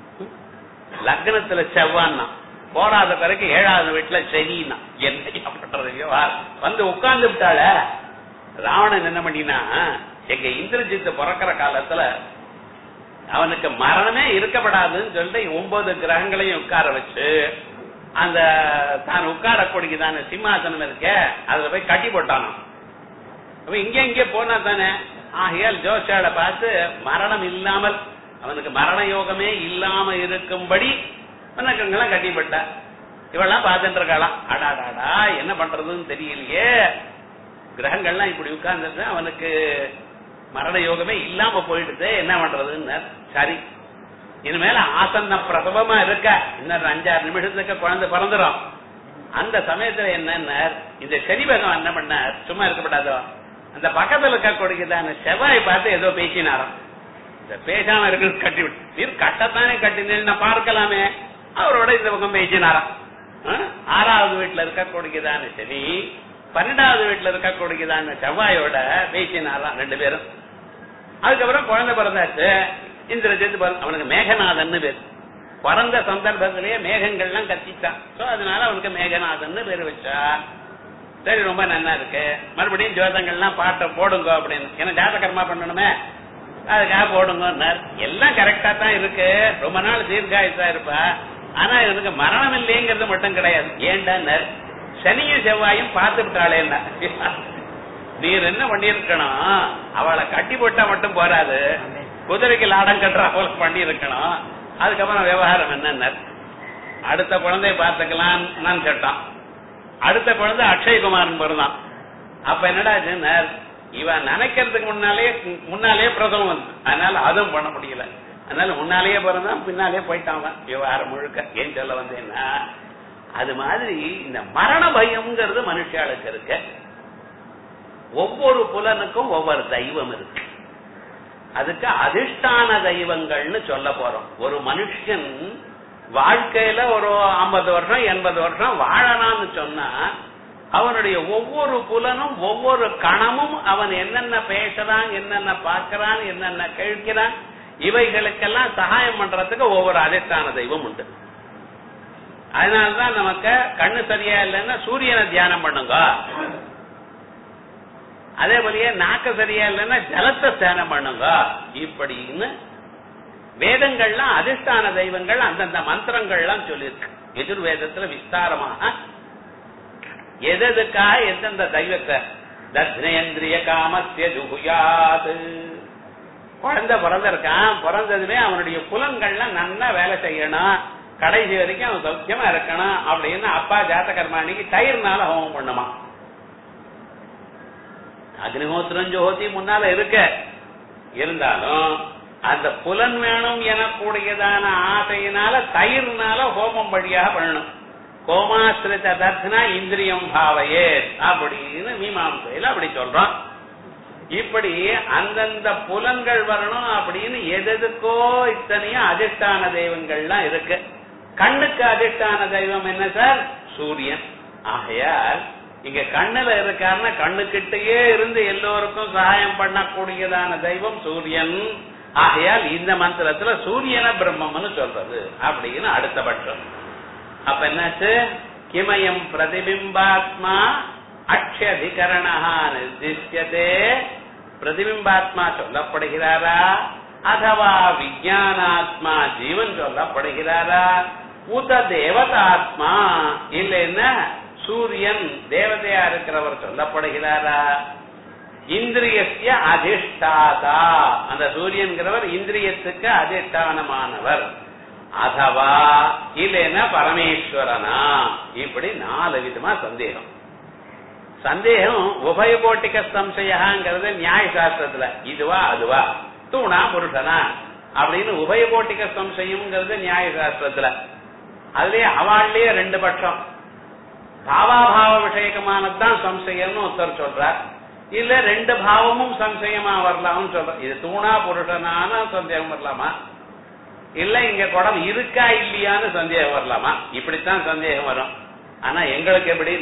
லக்னத்துல செவ்வான்னா போடாத பிறகு ஏழாவது வீட்டுல சனின்னா என்ன பண்றது வந்து உட்கார்ந்து விட்டாள ராவணன் என்ன பண்ணினா எங்க இந்திரஜித் பிறக்கிற காலத்துல அவனுக்கு மரணமே இருக்கப்படாதுன்னு சொல்லிட்டு ஒன்பது கிரகங்களையும் உட்கார வச்சு அந்த தான் உட்காரக்கூடியதான சிம்மாசனம் இருக்க அதுல போய் கட்டி போட்டானாம் அப்ப இங்க இங்க போனா தானே ஆகையால் ஜோஷால பார்த்து மரணம் இல்லாமல் அவனுக்கு மரண யோகமே இல்லாம இருக்கும்படி வணக்கங்கள்லாம் கட்டிப்பட்ட இவெல்லாம் பார்த்துட்டு இருக்காளாம் அடாடாடா என்ன பண்றதுன்னு தெரியலையே கிரகங்கள்லாம் இப்படி உட்கார்ந்து அவனுக்கு மரண யோகமே இல்லாம போயிடுது என்ன பண்றதுன்னு சரி இனிமேல ஆசன்ன பிரசவமா இருக்க இன்னொரு அஞ்சாறு நிமிஷத்துக்கு குழந்தை பிறந்துடும் அந்த சமயத்துல என்ன இந்த சரி பகவான் என்ன பண்ணார் சும்மா இருக்கப்படாதோ அந்த பக்கத்துல இருக்க கொடுக்குதான செவ்வாய் பார்த்து ஏதோ பேசினாராம் இந்த பேசாம இருக்கிறது கட்டி விட்டு நீர் கட்டத்தானே கட்டினேன் நான் பார்க்கலாமே அவரோட இந்த பக்கம் பேசினாராம் ஆ? ஆறாவது வீட்டுல இருக்க கொடுக்குதான சரி பன்னெண்டாவது வீட்டுல இருக்க கொடுக்குதான செவ்வாயோட பேசினாராம் ரெண்டு பேரும் அதுக்கப்புறம் குழந்தை பிறந்தாச்சு இந்திரஜித் பிறந்த- அவனுக்கு மேகநாதன் பேர் பிறந்த சந்தர்ப்பத்திலேயே மேகங்கள்லாம் கத்திச்சான் சோ அதனால அவனுக்கு மேகநாதன் பேர் வச்சா சரி ரொம்ப நல்லா இருக்கு மறுபடியும் ஜோதங்கள்லாம் பாட்ட போடுங்க அப்படின்னு ஏன்னா ஜாதகர்மா பண்ணணுமே அதுக்காக போடுங்க எல்லாம் கரெக்டா தான் இருக்கு ரொம்ப நாள் தீர்காயுசா இருப்பா ஆனா இவனுக்கு மரணம் இல்லைங்கிறது மட்டும் கிடையாது ஏன்டா சனியும் செவ்வாயும் பார்த்து விட்டாளேன்னா நீர் என்ன பண்ணிருக்கணும் அவளை கட்டி போட்டா மட்டும் போராது குதிரைக்கு லாடம் கட்டுற போல பண்ணி இருக்கணும் அதுக்கப்புறம் விவகாரம் என்ன அடுத்த குழந்தைய பார்த்துக்கலாம் நான் கேட்டான் அடுத்த குழந்தை அக்ஷயகுமாரன் பிறந்தான் அப்ப என்னடா ஆச்சுன்னா, இவன் நினைக்கிறதுக்கு முன்னாலே முன்னாலேயே பிரசவம் வந்து அதனால அதுவும் பண்ண முடியல அதனால முன்னாலேயே பிறந்தான் பின்னாலே போயிட்டான் அவன். விவகாரம் முழுக்க ஏன் சொல்ல வந்தேன்னா அது மாதிரி இந்த மரண பயம்ங்கிறது மனுஷாளுக்கு இருக்கு ஒவ்வொரு புலனுக்கும் ஒவ்வொரு தெய்வம் இருக்கு அதுக்கு அதிஷ்டான தெய்வங்கள்னு சொல்ல போறோம் ஒரு மனுஷன் வாழ்க்கையில ஒரு ஐம்பது வருஷம் எண்பது வருஷம் வாழலாம்னு சொன்னா அவனுடைய ஒவ்வொரு புலனும் ஒவ்வொரு கணமும் அவன் என்னென்ன பேசுறான் என்னென்ன பார்க்கறான் என்னென்ன கேட்கிறான் இவைகளுக்கெல்லாம் சகாயம் பண்றதுக்கு ஒவ்வொரு அதிஷ்டான தெய்வம் உண்டு அதனாலதான் நமக்கு கண்ணு சரியா இல்லைன்னா சூரியனை தியானம் பண்ணுங்க அதே போலயே நாக்க சரியா இல்லைன்னா ஜலத்தை தியானம் பண்ணுங்க இப்படின்னு வேதங்கள்லாம் அதிஷ்டான தெய்வங்கள் அந்தந்த மந்திரங்கள்லாம் சொல்லியிருக்கு எதிர்வேதத்துல விஸ்தாரமாக எதுக்காக எந்தெந்த தெய்வத்தை தத்னேந்திரிய காமத்திய ஜுகுயாது குழந்தை பிறந்திருக்கான் பிறந்ததுமே அவனுடைய புலன்கள்லாம் நல்லா வேலை செய்யணும் கடைசி வரைக்கும் அவன் சௌக்கியமா இருக்கணும் அப்படின்னு அப்பா ஜாத்த கர்மாணிக்கு தயிர்னால ஹோமம் பண்ணுமா அக்னிஹோத்திரம் ஜோதி முன்னால இருக்க இருந்தாலும் அந்த புலன் வேணும் எனக்கூடியதான ஆசையினால தயிர்னால ஹோமம் வழியாக பண்ணணும் கோமாசிரித தர்சனா இந்திரியம் பாவையே அப்படின்னு மீமாசையில அப்படி சொல்றோம் இப்படி அந்தந்த புலன்கள் வரணும் அப்படின்னு எதுக்கோ இத்தனையும் அதிஷ்டான தெய்வங்கள்லாம் இருக்கு கண்ணுக்கு அதிஷ்டான தெய்வம் என்ன சார் சூரியன் ஆகையால் இங்க கண்ணுல இருக்காருன்னா கண்ணுக்கிட்டயே இருந்து எல்லோருக்கும் சகாயம் பண்ணக்கூடியதான தெய்வம் சூரியன் ஆகையால் இந்த மந்திரத்துல சூரியன பிரம்மம்னு சொல்றது அப்படின்னு அடுத்த பட்சம் அப்ப என்னாச்சு கிமயம் பிரதிபிம்பாத்மா அக்ஷதிகரணா நிர்திஷ்யதே பிரதிபிம்பாத்மா சொல்லப்படுகிறாரா அதவா விஜயானாத்மா ஜீவன் சொல்லப்படுகிறாரா உத தேவதாத்மா இல்லைன்னா சூரியன் தேவதையா இருக்கிறவர் சொல்லப்படுகிறாரா இந்திரியசிய அதிஷ்டாதா அந்த சூரியன்கிறவர் இந்திரியத்துக்கு அதிஷ்டானமானவர் அதவா இல்லைன்னா பரமேஸ்வரனா இப்படி நாலு விதமா சந்தேகம் சந்தேகம் உபயகோட்டிக சம்சயங்கிறது நியாய சாஸ்திரத்துல இதுவா அதுவா தூணா புருஷனா அப்படின்னு உபயகோட்டிக சம்சயம்ங்கிறது நியாய சாஸ்திரத்துல அதுலயே அவாள்லயே ரெண்டு பட்சம் பாவாபாவ விஷயகமானதுதான் சம்சயம்னு ஒருத்தர் சொல்றார் இல்ல ரெண்டு பாவமும் சம்சயமா வரலாம்னு சொல்ற இது தூணா புருஷனான சந்தேகம் வரலாமா இல்ல இங்க குடம் இருக்கா இல்லையான்னு சந்தேகம் வரலாமா இப்படித்தான் சந்தேகம் வரும் ஆனா எங்களுக்கு எப்படி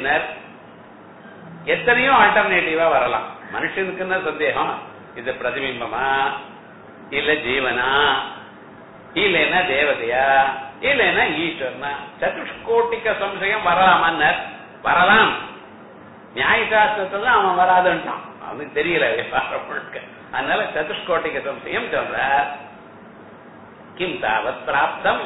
எத்தனையோ ஆல்டர்னேட்டிவா வரலாம் மனுஷனுக்கு என்ன சந்தேகம் இது பிரதிபிம்பமா இல்ல ஜீவனா இல்லைன்னா தேவதையா இல்லைன்னா ஈஸ்வரனா சதுஷ்கோட்டிக்க சம்சயம் வரலாமான்னர் வரலாம் நியாயசாஸ்திரத்துல அவன் வராதுன்ட்டான் அவனுக்கு தெரியல வியாபாரம் முழுக்க அதனால சதுஷ்கோட்டிக சம்சயம் சொல்ற கிம் தாவத் பிராப்தம்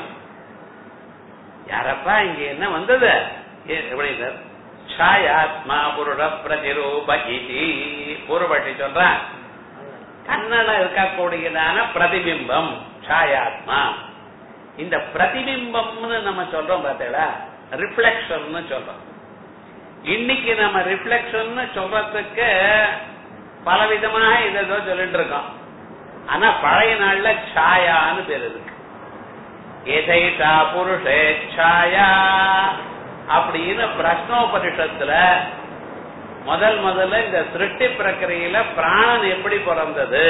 யாரப்பா இங்க என்ன வந்தது எப்படி சார் சாயாத்மா புருட பிரதிரூப இதி பூர்வபட்டி சொல்றான் கண்ணட இருக்கக்கூடியதான பிரதிபிம்பம் சாயாத்மா இந்த பிரதிபிம்பம்னு நம்ம சொல்றோம் பார்த்தீங்களா ரிஃப்ளெக்ஷன் சொல்றோம் இன்னைக்கு நம்ம ரிஃப்ளெக்ஷன் சொல்றதுக்கு பல விதமாக இதோ சொல்லிட்டு இருக்கோம் ஆனா பழைய நாள்ல சாயான்னு பேர் இருக்கு எதைஷா புருஷே சாயா அப்படின்னு பிரஷ்னோபனிஷத்துல முதல் முதல்ல இந்த சிருஷ்டி பிரக்கிரையில பிராணன் எப்படி பிறந்தது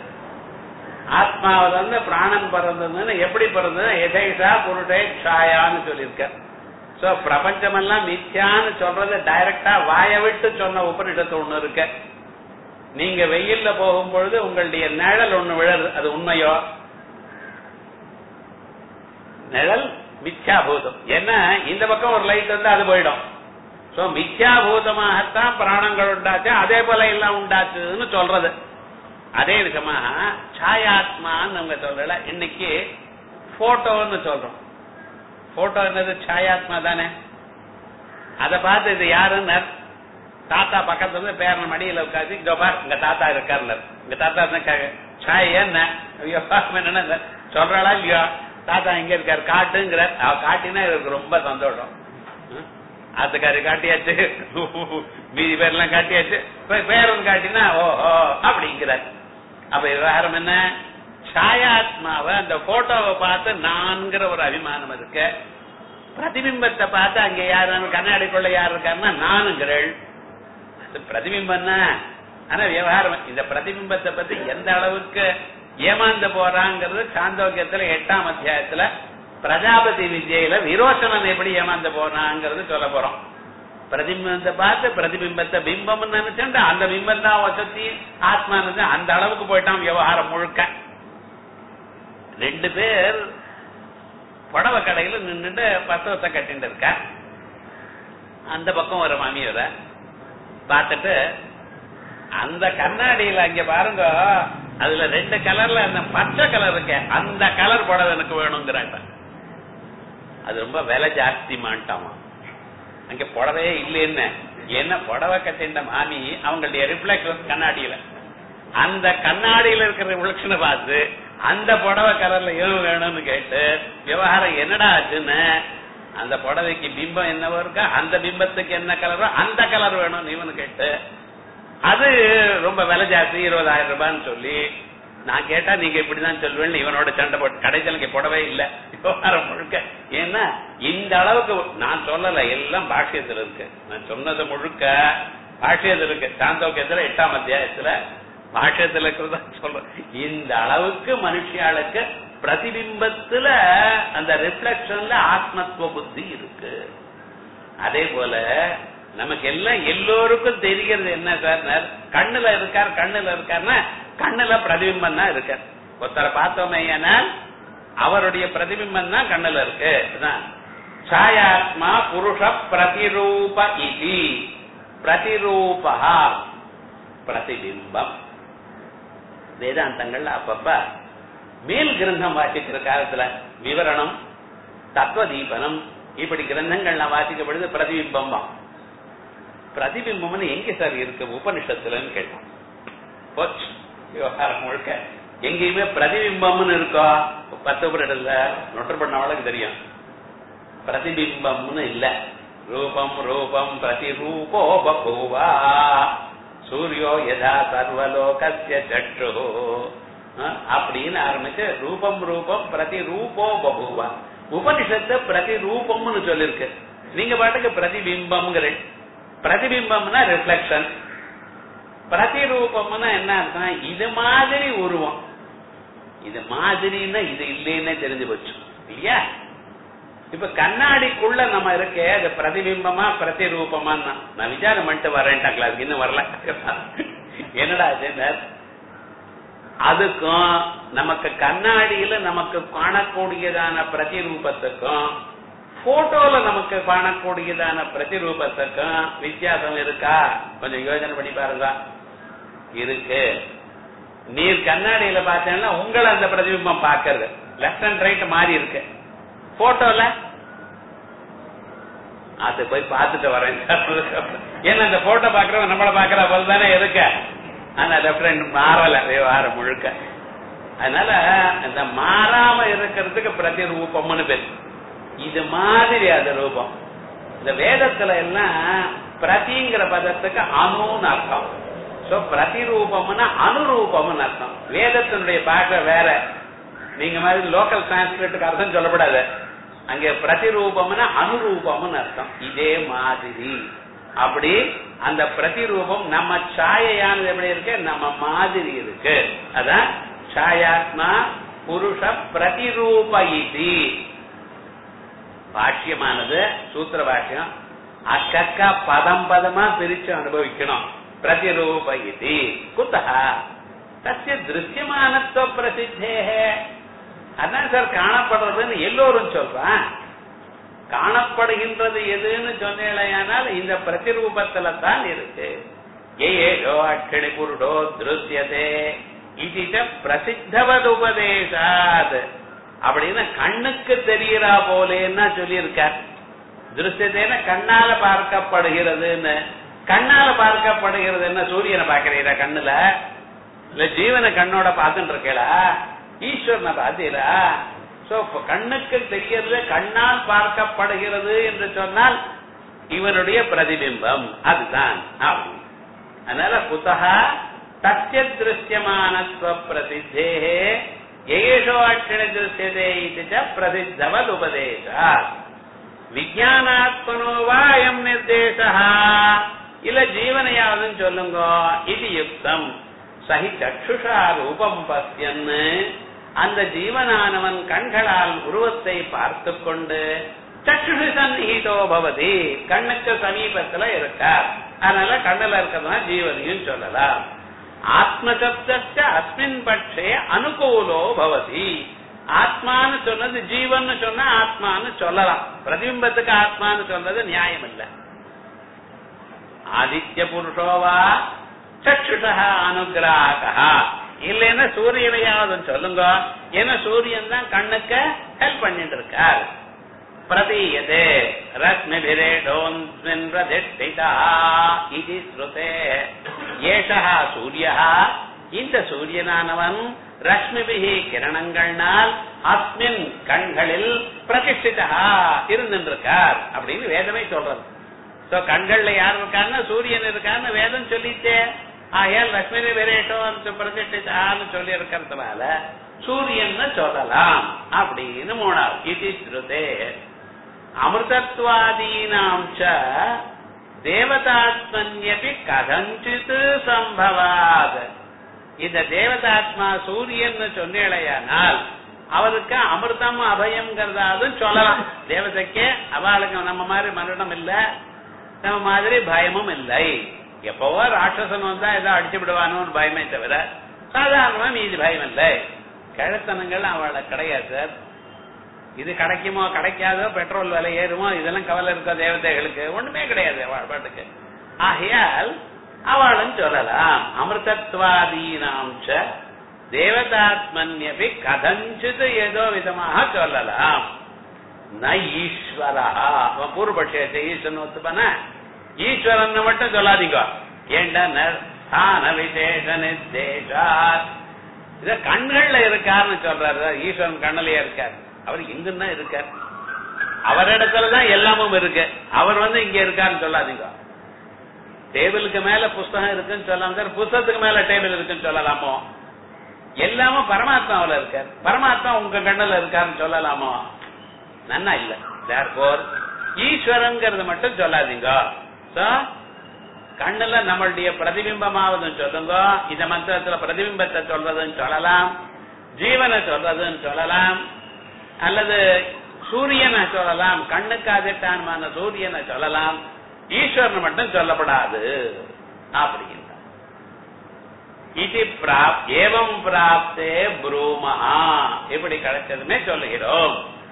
ஆத்மாவில இருந்து பிராணன் பிறந்ததுன்னு எப்படி பிறந்தது எதைஷா புருஷே சாயான்னு சொல்லியிருக்க சோ பிரபஞ்சமெல்லாம் மித்யான்னு சொல்றது டைரக்டா வாய விட்டு சொன்ன உபனிஷத்து ஒண்ணு இருக்க நீங்க வெயில்ல போகும் பொழுது உங்களுடைய நிழல் ஒண்ணு விழது அது உண்மையோ நிழல் மித்யாபூதம் என்ன இந்த பக்கம் ஒரு லைட் வந்து அது போயிடும் சோ மித்யாபூதமாகத்தான் பிராணங்கள் உண்டாச்சு அதே போல எல்லாம் உண்டாச்சுன்னு சொல்றது அதே விதமாக சாயாத்மான்னு நம்ம சொல்லல இன்னைக்கு போட்டோன்னு சொல்றோம் போட்டோ என்னது சாயாத்மா தானே அதை பார்த்து இது யாருன்னு தாத்தா பக்கத்துல இருந்து பேரன் மடியில உட்காந்து இதோ பார் உங்க தாத்தா இருக்காருனர் உங்க தாத்தா சாய் என்ன ஐயோ என்ன சொல்றாளா இல்லையோ தாத்தா எங்க இருக்காரு காட்டுங்கிற அவ காட்டினா இவருக்கு ரொம்ப சந்தோஷம் ஆத்துக்காரி காட்டியாச்சு மீதி பேர்லாம் காட்டியாச்சு பேரன் காட்டினா ஓஹோ அப்படிங்கிறார் அப்ப விவகாரம் என்ன சாயாத்மாவை அந்த போட்டோவை பார்த்து நான்கிற ஒரு அபிமானம் இருக்கு பிரதிபிம்பத்தை பார்த்து அங்க யாரு கண்ணாடிக்குள்ள யார் இருக்காருன்னா நானுங்கிறள் அது பிரதிபிம்பம் ஆனா விவகாரம் இந்த பிரதிபிம்பத்தை பத்தி எந்த அளவுக்கு ஏமாந்து போறாங்கிறது சாந்தோக்கியத்துல எட்டாம் அத்தியாயத்துல பிரஜாபதி வித்யில விரோச்சனன் எப்படி ஏமாந்து போனாங்கிறது சொல்ல போறோம் பிரதிபிம்பத்தை பார்த்து பிரதிபிம்பத்தை பிம்பம் நினைச்சுட்டு அந்த பிம்பம் தான் வசதி ஆத்மா அந்த அளவுக்கு போயிட்டான் விவகாரம் முழுக்க ரெண்டு பேர் புடவை கடையில நின்னுட்டு பசவத்தை கட்டிட்டு இருக்கா அந்த பக்கம் ஒரு மாமி வர பார்த்துட்டு அந்த கண்ணாடியில அங்க பாருங்க அதுல ரெண்டு கலர்ல அந்த பச்சை கலர் இருக்கு அந்த கலர் புடவை எனக்கு வேணுங்கிறாங்க அது ரொம்ப விலை ஜாஸ்தி மாட்டாமா அங்க புடவையே இல்லைன்னு என்ன புடவை கட்டின்ற மாமி அவங்களுடைய ரிஃப்ளெக்ஷன் கண்ணாடியில அந்த கண்ணாடியில இருக்கிற ரிஃப்ளெக்ஷனை பார்த்து அந்த புடவை கலர்ல எது வேணும்னு கேட்டு விவகாரம் என்னடா ஆச்சுன்னு அந்த புடவைக்கு பிம்பம் என்னவோ இருக்கா அந்த பிம்பத்துக்கு என்ன கலரோ அந்த கலர் வேணும்னு இவனு கேட்டு அது ரொம்ப விலை ஜாஸ்தி இருபதாயிரம் ரூபான்னு சொல்லி நான் கேட்டா நீங்க இப்படிதான் சொல்லுவேன் இவனோட சண்டை போட்டு கடைசியில் இங்க போடவே இல்ல விவகாரம் முழுக்க ஏன்னா இந்த அளவுக்கு நான் சொல்லல எல்லாம் பாஷ்யத்துல இருக்கு நான் சொன்னது முழுக்க பாஷ்யத்துல இருக்கு சாந்தோக்கியத்துல எட்டாம் அத்தியாயத்துல பாஷ்யத்துல இருக்கிறதா சொல்றேன் இந்த அளவுக்கு மனுஷியாளுக்கு பிரதிபிம்பத்துல அந்த ரிஃப்ளெக்ஷன்ல ஆத்மத்துவ புத்தி இருக்கு அதே போல நமக்கு எல்லாம் எல்லோருக்கும் தெரிகிறது என்ன சார் கண்ணுல இருக்கார் கண்ணுல இருக்காருன்னா கண்ணுல பிரதிபிம்பம் தான் இருக்கார் ஒருத்தரை பார்த்தோமே ஏனால் அவருடைய பிரதிபிம்பம் தான் கண்ணுல இருக்கு அதான். சாயாத்மா புருஷ பிரதிரூப இதி பிரதிரூபா பிரதிபிம்பம் வேதாந்தங்கள்ல அப்பப்ப மேல் கிரந்தம் வாசிக்கிற காலத்துல விவரணம் தத்துவ தீபனம் இப்படி கிரந்தங்கள்லாம் வாசிக்கும் பொழுது பிரதிபிம்பம் தான் பிரதிபிம்பம்னு எங்க சார் இருக்கு உபனிஷத்துலன்னு கேட்டோம் போச்சு விவகாரம் முழுக்க எங்கேயுமே பிரதிபிம்பம்னு இருக்கோ பத்து இடத்துல நொட்டர் பண்ணவளுக்கு தெரியும் பிரதிபிம்பம்னு இல்ல ரூபம் ரூபம் பிரதிரூபோ பபூவா சூரியோ யதா சர்வலோகஸ்ய சற்று அப்படின்னு ஆரம்பிச்சு ரூபம் ரூபம் பிரதிரூபோ பபூவா உபனிஷத்து பிரதிரூபம்னு சொல்லிருக்கு நீங்க பாட்டுக்கு பிரதிபிம்பம்ங்கிற பிரதிபிம்பம்னா ரிஃப்ளெக்ஷன் பிரதிரூபம்னா என்ன அர்த்தம் இது மாதிரி உருவம் இது மாதிரின்னா இது இல்லைன்னு தெரிஞ்சு போச்சு இல்லையா இப்ப கண்ணாடிக்குள்ள நம்ம இருக்கே அது பிரதிபிம்பமா பிரதிரூபமா நான் விசாரம் பண்ணிட்டு வரேன்டா கிளாஸ்க்கு இன்னும் வரல என்னடா ஆச்சு அதுக்கும் நமக்கு கண்ணாடியில நமக்கு காணக்கூடியதான பிரதிரூபத்துக்கும் போட்டோல நமக்கு காணக்கூடியதான பிரதிரூபத்துக்கும் வித்தியாசம் இருக்கா கொஞ்சம் யோசனை பண்ணி பாருங்க இருக்கு நீர் கண்ணாடியில பார்த்தேன்னா உங்களை அந்த பிரதிபிம்பம் பார்க்கறது லெஃப்ட் அண்ட் ரைட் மாறி இருக்கு போட்டோல அது போய் பார்த்துட்டு வரேன் ஏன்னா அந்த போட்டோ பாக்குறவங்க நம்மள பாக்குற போல தானே இருக்க ஆனா லெஃப்ட் ரைட் மாறல விவகாரம் முழுக்க அதனால இந்த மாறாம இருக்கிறதுக்கு பிரதிரூபம்னு பேர் இது மாதிரி அது ரூபம் இந்த வேதத்துல எல்லாம் பிரதிங்கிற பதத்துக்கு அணுன்னு அர்த்தம் சோ பிரதிரூபம்னா அனுரூபம்னு அர்த்தம் வேதத்தினுடைய பாஷை வேற நீங்க மாதிரி லோக்கல் டிரான்ஸ்லேட்டுக்கு அர்த்தம் சொல்லப்படாது அங்க பிரதிரூபம்னா அனுரூபம்னு அர்த்தம் இதே மாதிரி அப்படி அந்த பிரதிரூபம் நம்ம சாயையானது எப்படி இருக்கு நம்ம மாதிரி இருக்கு அதான் சாயாத்மா புருஷ பிரதிரூப இது பாஷ்யமானது சூத்திர பாஷ்யம் அக்கக்கா பதம் பதமா பிரிச்சு அனுபவிக்கணும் பிரதிரூப இது குத்தகா தசிய திருஷ்யமானத்துவ பிரசித்தே அதான் சார் காணப்படுறதுன்னு எல்லோரும் சொல்றான் காணப்படுகின்றது எதுன்னு சொன்னேனால் இந்த பிரதிரூபத்துல தான் இருக்கு ஏஷோ அக்ஷணி குருடோ திருஷ்யதே இது பிரசித்தவது உபதேசாத் அப்படின்னு கண்ணுக்கு தெரிகிறா போலேன்னா சொல்லியிருக்கார் திருஷ்யத்தேன கண்ணால பார்க்கப்படுகிறதுன்னு கண்ணால பார்க்கப்படுகிறது என்ன சூரியனை பாக்குறீரா கண்ணுல இல்ல ஜீவனை கண்ணோட பார்த்துட்டு இருக்கேளா ஈஸ்வரனை பார்த்தீரா சோ கண்ணுக்கு தெரியறது கண்ணால் பார்க்கப்படுகிறது என்று சொன்னால் இவனுடைய பிரதிபிம்பம் அதுதான் அதனால குத்தகா தத்திய திருஷ்யமானத்துவ பிரசித்தே ஏஷோ அக்ஷண திருஷ்யதே இது பிரசித்தவத் உபதேசா விஜயானாத்மனோ வாயம் நிர்தேசா இல்ல ஜீவனையாவதுன்னு சொல்லுங்க இது யுக்தம் சஹி சக்ஷுஷா ரூபம் பசியன்னு அந்த ஜீவனானவன் கண்களால் உருவத்தை பார்த்து கொண்டு சக்ஷுஷி சந்நிகிதோ பவதி கண்ணுக்கு சமீபத்துல இருக்கார் அதனால கண்ணுல இருக்கிறதுனா ஜீவனையும் சொல்லலாம் ஆத்மசப்த அஸ்மின் பட்சே அனுகூலோ பவதி ஆத்மான்னு சொன்னது ஜீவன் சொன்னா ஆத்மான்னு சொல்லலாம் பிரதிபிம்பத்துக்கு ஆத்மான்னு சொல்றது நியாயம் இல்ல ஆதித்ய புருஷோவா சக்ஷுஷா அனுகிராகா இல்லைன்னா சூரியனையாவது சொல்லுங்க ஏன்னா சூரியன் தான் கண்ணுக்கு ஹெல்ப் பண்ணிட்டு இருக்கார் பிரதீயதே ரத்னபிரேடோன்ஸ்மின் பிரதிஷ்டிதா இது ஸ்ருதே ஏஷா சூரிய இந்த சூரியனானவன் ரஷ்மிபிகி கிரணங்கள்னால் அஸ்மின் கண்களில் பிரதிஷ்டிதா இருந்திருக்கார் அப்படின்னு வேதமே சொல்றது சோ கண்கள்ல யார் இருக்கான்னு சூரியன் இருக்கான்னு வேதம் சொல்லிச்சே ஆகையால் லட்சுமி விரேட்டோம் பிரதிஷ்டிதான்னு சொல்லி இருக்கிறதுனால சூரியன் சொல்லலாம் அப்படின்னு மூணாவது இது ஸ்ருதே அமிர்தத்வாதீனாம் ச தேவதாத்மன்யபி கதஞ்சித் சம்பவாத் இந்த தேவதாத்மா சூரியன் சொன்னேளையானால் அவருக்கு அமிர்தம் அபயம்ங்கிறதாவது சொல்லலாம் தேவதைக்கு அவளுக்கு நம்ம மாதிரி மரணம் இல்ல நம்ம மாதிரி பயமும் இல்லை எப்பவோ ராட்சசன் வந்தா ஏதோ அடிச்சு விடுவானோன்னு பயமே தவிர சாதாரணமா மீதி பயம் இல்லை கிழத்தனங்கள் அவளை கிடையாது சார் இது கிடைக்குமோ கிடைக்காதோ பெட்ரோல் விலை ஏறுமோ இதெல்லாம் கவலை இருக்கோ தேவதைகளுக்கு ஒண்ணுமே கிடையாது அவள் பாட்டுக்கு ஆகையால் அவளும் சொல்லலாம் அமிர்தத்வாதீனாம் ச தேவதாத்மன்யபி கதஞ்சித் ஏதோ விதமாக சொல்லலாம் ந ஈஸ்வரா அவன் பூர்வபட்சத்தை ஈஸ்வரன் ஒத்துப்பான ஈஸ்வரன் மட்டும் சொல்லாதீங்க ஏண்டா ஸ்தான விசேஷ நிர்தேஷா இத கண்கள்ல இருக்காருன்னு சொல்றாரு ஈஸ்வரன் கண்ணிலேயே இருக்காரு அவர் எங்குன்னா இருக்கார் அவரிடத்துலதான் எல்லாமும் இருக்கு அவர் வந்து இங்க இருக்காருன்னு சொல்லாதீங்க டேபிளுக்கு மேல புஸ்தகம் இருக்குன்னு சொல்லலாம் சார் புஸ்தகத்துக்கு மேல டேபிள் இருக்குன்னு சொல்லலாமோ எல்லாமும் பரமாத்மாவில இருக்கார் பரமாத்மா உங்க கண்ணுல இருக்காருன்னு சொல்லலாமோ நன்னா இல்ல தேர்போர் ஈஸ்வரன்ங்கிறது மட்டும் சொல்லாதீங்க So, கண்ணுல நம்மளுடைய பிரதிபிம்பமாவதும் சொல்லுங்க இந்த மந்திரத்துல பிரதிபிம்பத்தை சொல்றதுன்னு சொல்லலாம் ஜீவனை சொல்றதுன்னு சொல்லலாம் அல்லது சூரியனை சொல்லலாம் கண்ணுக்கு அதிட்டான சூரியனை சொல்லலாம் ஈஸ்வரன் மட்டும் சொல்லப்படாது அப்படின்னா இது பிராப் ஏவம் பிராப்தே புரூமஹா இப்படி கிடைச்சதுமே சொல்லுகிறோம்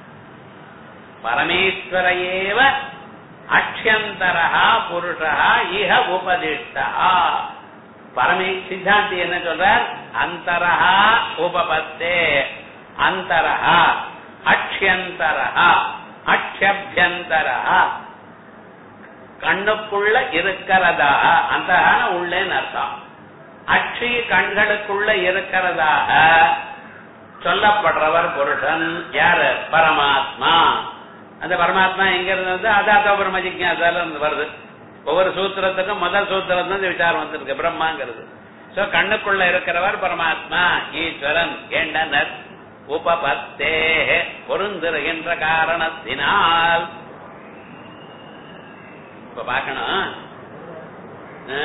பரமேஸ்வர ஏவ அக்ஷந்தரா புருஷா இஹ உபதிஷ்டா பரமே சித்தாந்தி என்ன சொல்றார் அந்தரஹா உபபத்தே அந்தரஹா அக்ஷந்தரஹா அக்ஷபியந்தரஹா கண்ணுக்குள்ள இருக்கிறதாக அந்த உள்ளேன்னு அர்த்தம் அக்ஷி கண்களுக்குள்ள இருக்கிறதாக சொல்லப்படுறவர் புருஷன் யாரு பரமாத்மா அந்த பரமாத்மா எங்க இருந்தது அதாத்தா பிரம்ம ஜிக்யாசால இருந்து வருது ஒவ்வொரு சூத்திரத்துக்கும் முதல் சூத்திரம் தான் இந்த விசாரம் வந்திருக்கு பிரம்மாங்கிறது சோ கண்ணுக்குள்ள இருக்கிறவர் பரமாத்மா ஈஸ்வரன் ஏண்டனர் உபபத்தே பொருந்திருகின்ற காரணத்தினால் இப்ப பாக்கணும் ஆ?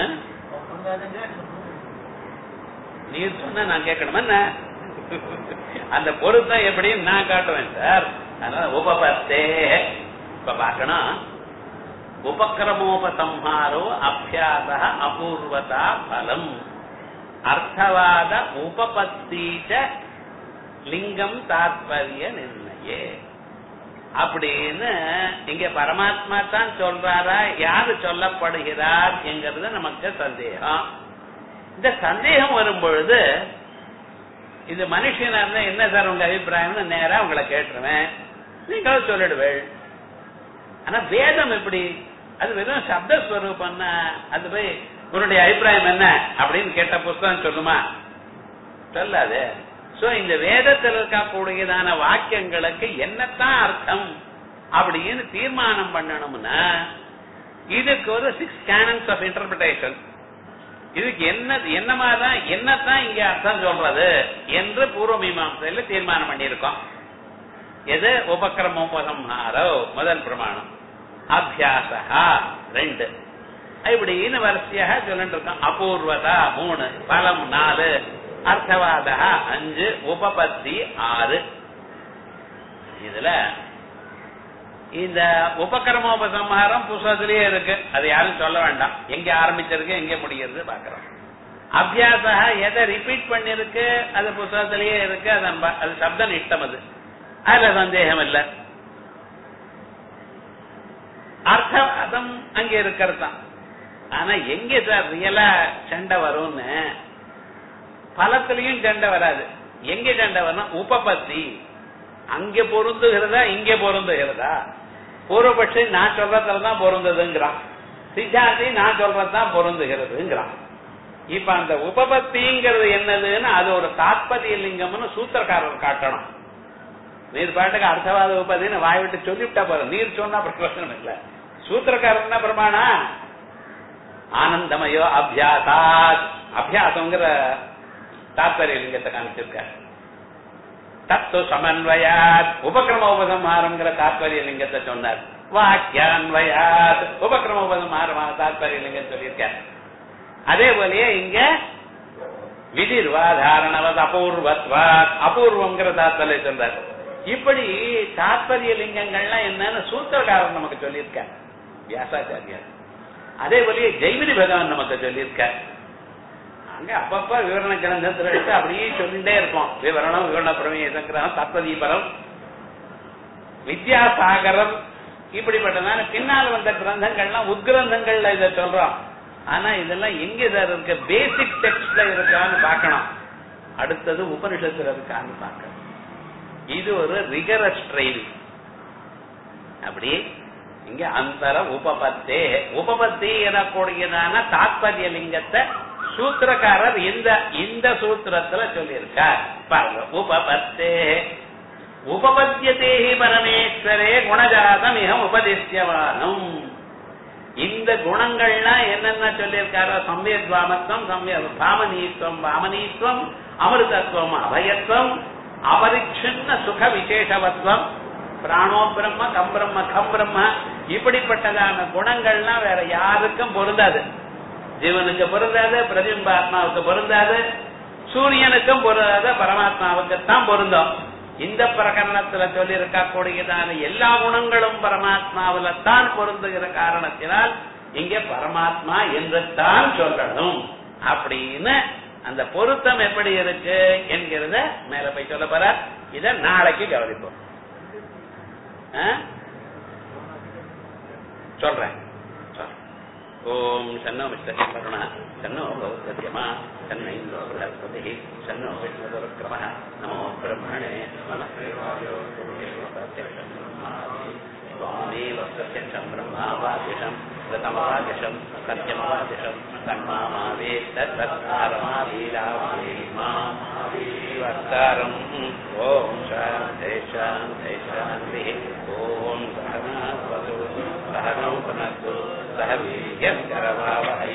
நீ சொன்ன நான் கேட்கணுமா என்ன அந்த பொருத்தம் எப்படின்னு நான் காட்டுவேன் சார் அதனால உபபத்தே இப்ப பார்க்கணும் உபக்கிரமோபசம்ஹாரோ அபியாச அபூர்வதா பலம் அர்த்தவாத உபபத்தீச்ச லிங்கம் தாத்பரிய நிர்ணயே அப்படின்னு இங்க பரமாத்மா தான் சொல்றாரா யாரு சொல்லப்படுகிறார் என்கிறது நமக்கு சந்தேகம் இந்த சந்தேகம் வரும் பொழுது இது மனுஷனா இருந்தா என்ன சார் உங்க அபிப்பிராயம்னு நேரா உங்களை கேட்டுருவேன் நீங்களும் சொல்லிடுவேள் ஆனா வேதம் எப்படி அது வெறும் சப்தஸ்வரூபம்னா அது போய் உன்னுடைய அபிப்பிராயம் என்ன அப்படின்னு கேட்ட புஸ்தகம் சொல்லுமா சொல்லாது சோ இந்த வேதத்தில் இருக்கக்கூடியதான வாக்கியங்களுக்கு என்னத்தான் அர்த்தம் அப்படின்னு தீர்மானம் பண்ணணும்னா இதுக்கு ஒரு சிக்ஸ் கேனன்ஸ் ஆஃப் இன்டர்பிரேஷன் இதுக்கு என்ன என்னமாதான் என்னத்தான் இங்க அர்த்தம் சொல்றது என்று பூர்வ மீமாசையில தீர்மானம் பண்ணியிருக்கோம் எது உபக்கிரமோபசம்ஹாரோ முதல் பிரமாணம் அபியாசா ரெண்டு இப்படின்னு வரிசையாக சொல்லிட்டு இருக்கோம் அபூர்வதா மூணு பலம் நாலு அர்த்தவாதா அஞ்சு உபபத்தி ஆறு இதுல இந்த உபக்கிரமோபசம்ஹாரம் புஸ்தகத்திலேயே இருக்கு அது யாரும் சொல்ல வேண்டாம் எங்க ஆரம்பிச்சிருக்கு எங்க முடிகிறது பாக்குறோம் அபியாசா எதை ரிப்பீட் பண்ணிருக்கு அது புத்தகத்திலேயே இருக்கு அது நம்ம- அது சப்த நிஷ்டம் அது அதுல சந்தேகம் இல்லை அர்த்தவாதம் அங்க இருக்கிறது தான் ஆனா எங்க சார் ரியலா சண்டை வரும்னு பலத்திலையும் சண்டை வராது எங்க சண்டை வரும் உபபத்தி அங்க பொருந்துகிறதா இங்க பொருந்துகிறதா பூர்வபட்சி நான் சொல்றதுல தான் பொருந்ததுங்கிறான் சித்தாந்தி நான் சொல்றதுதான் பொருந்துகிறதுங்கிறான் இப்ப அந்த உபபத்திங்கிறது என்னதுன்னு அது ஒரு தாத்பரிய லிங்கம்னு சூத்திரக்காரர் காட்டணும் நீர் பாட்டுக்கு அர்த்தவாத உபதின்னு வாய் விட்டு சொல்லிவிட்டா போதும் நீர் சொன்னா பிரயோஜனம் இல்ல சூத்திரக்காரர் என்ன பிரமாணா ஆனந்தமயோ அபியாசாத் அபியாசங்கிற தாத்பரிய லிங்கத்தை காமிச்சிருக்காரு தத்துவ சமன்வயாத் உபக்கிரம உபசம்ஹாரங்கிற தாத்பரிய லிங்கத்தை சொன்னார் வாக்கியான்வயாத் உபக்கிரம உபசம்ஹாரமான தாத்பரிய லிங்கம் சொல்லியிருக்கார் அதே போலயே இங்க விதிர்வாதாரணவத் அபூர்வத்வாத் அபூர்வங்கிற தாத்பரிய சொல்றார் இப்படி தாத்பரிய லிங்கங்கள்லாம் என்னன்னு சூத்திரக்காரன் நமக்கு சொல்லியிருக்கார் வியாசாச்சாரியார் அதே போலயே ஜெய்மினி பகவான் நமக்கு சொல்லியிருக்கார் அங்க அப்பப்ப விவரண கிரந்தத்துல எடுத்து அப்படியே சொல்லிட்டே இருப்போம் விவரணம் விவரண பிரமேய சங்கரம் தத்வதீபரம் வித்யாசாகரம் இப்படிப்பட்டதான பின்னால் வந்த கிரந்தங்கள்லாம் உத்கிரந்தங்கள்ல இதை சொல்றோம் ஆனா இதெல்லாம் எங்க சார் இருக்கு பேசிக் டெக்ஸ்ட்ல இருக்கான்னு பார்க்கணும் அடுத்தது உபனிஷத்துல இருக்கான்னு பார்க்கணும் இது ஒரு ரிகரஸ் ட்ரைனிங் அப்படி இங்க அந்தர உபபத்தே உபபத்தி எனக்கூடியதான தாத்பரிய லிங்கத்தை சூத்திரக்காரர் இந்த இந்த சூத்திரத்துல சொல்லியிருக்கார் பாருங்க உபபத்தே உபபத்தியதே பரமேஸ்வரே குணஜாதம் மிக உபதிஷ்யவானம் இந்த குணங்கள்லாம் என்னென்ன சொல்லியிருக்காரோ சம்யத்வாமத்துவம் சம்ய பாமனீத்துவம் வாமனீத்துவம் அமிர்தத்துவம் அபயத்துவம் அபரிச்சின்ன சுக விசேஷவத்துவம் பிராணோ பிரம்ம கம் பிரம்ம கம் பிரம்ம இப்படிப்பட்டதான குணங்கள்லாம் வேற யாருக்கும் பொருந்தாது ஜீவனுக்கு பொருந்தாது பிரதிபிம்ப ஆத்மாவுக்கு பொருந்தாது சூரியனுக்கும் பொருந்தாது பரமாத்மாவுக்கு தான் பொருந்தும் இந்த பிரகரணத்துல சொல்லி இருக்கக்கூடியதான எல்லா குணங்களும் பரமாத்மாவில தான் பொருந்துகிற காரணத்தினால் இங்க பரமாத்மா என்று தான் சொல்லணும் அப்படின்னு அந்த பொருத்தம் எப்படி இருக்கு என்கிறத மேல போய் சொல்ல போற இத நாளைக்கு கவனிப்போம் ஆ? சொல்றேன் சொல்றேன். ஓம் சன்னோ மிஸ்டர் கருணா சன்னோ பௌத்தமா சன்னை பிரகஸ்பதி சன்னோ விஷ்ணுதரக்கிரம நமோ பிரம்மணே சுவாமேவ பிரத்யக்ஷம் பிரம்மாவாதிஷம் கிருதமவாதிஷம் சத்யமவாதிஷம் தன்மாமாவே தத்மாமாவீராவீமாவீவர்த்தாரம் ஓம் சாந்தே சாந்தே சாந்தி ஓம் சகனா வது சகனோ புனத்து சக வீரியங்கரவாவஹை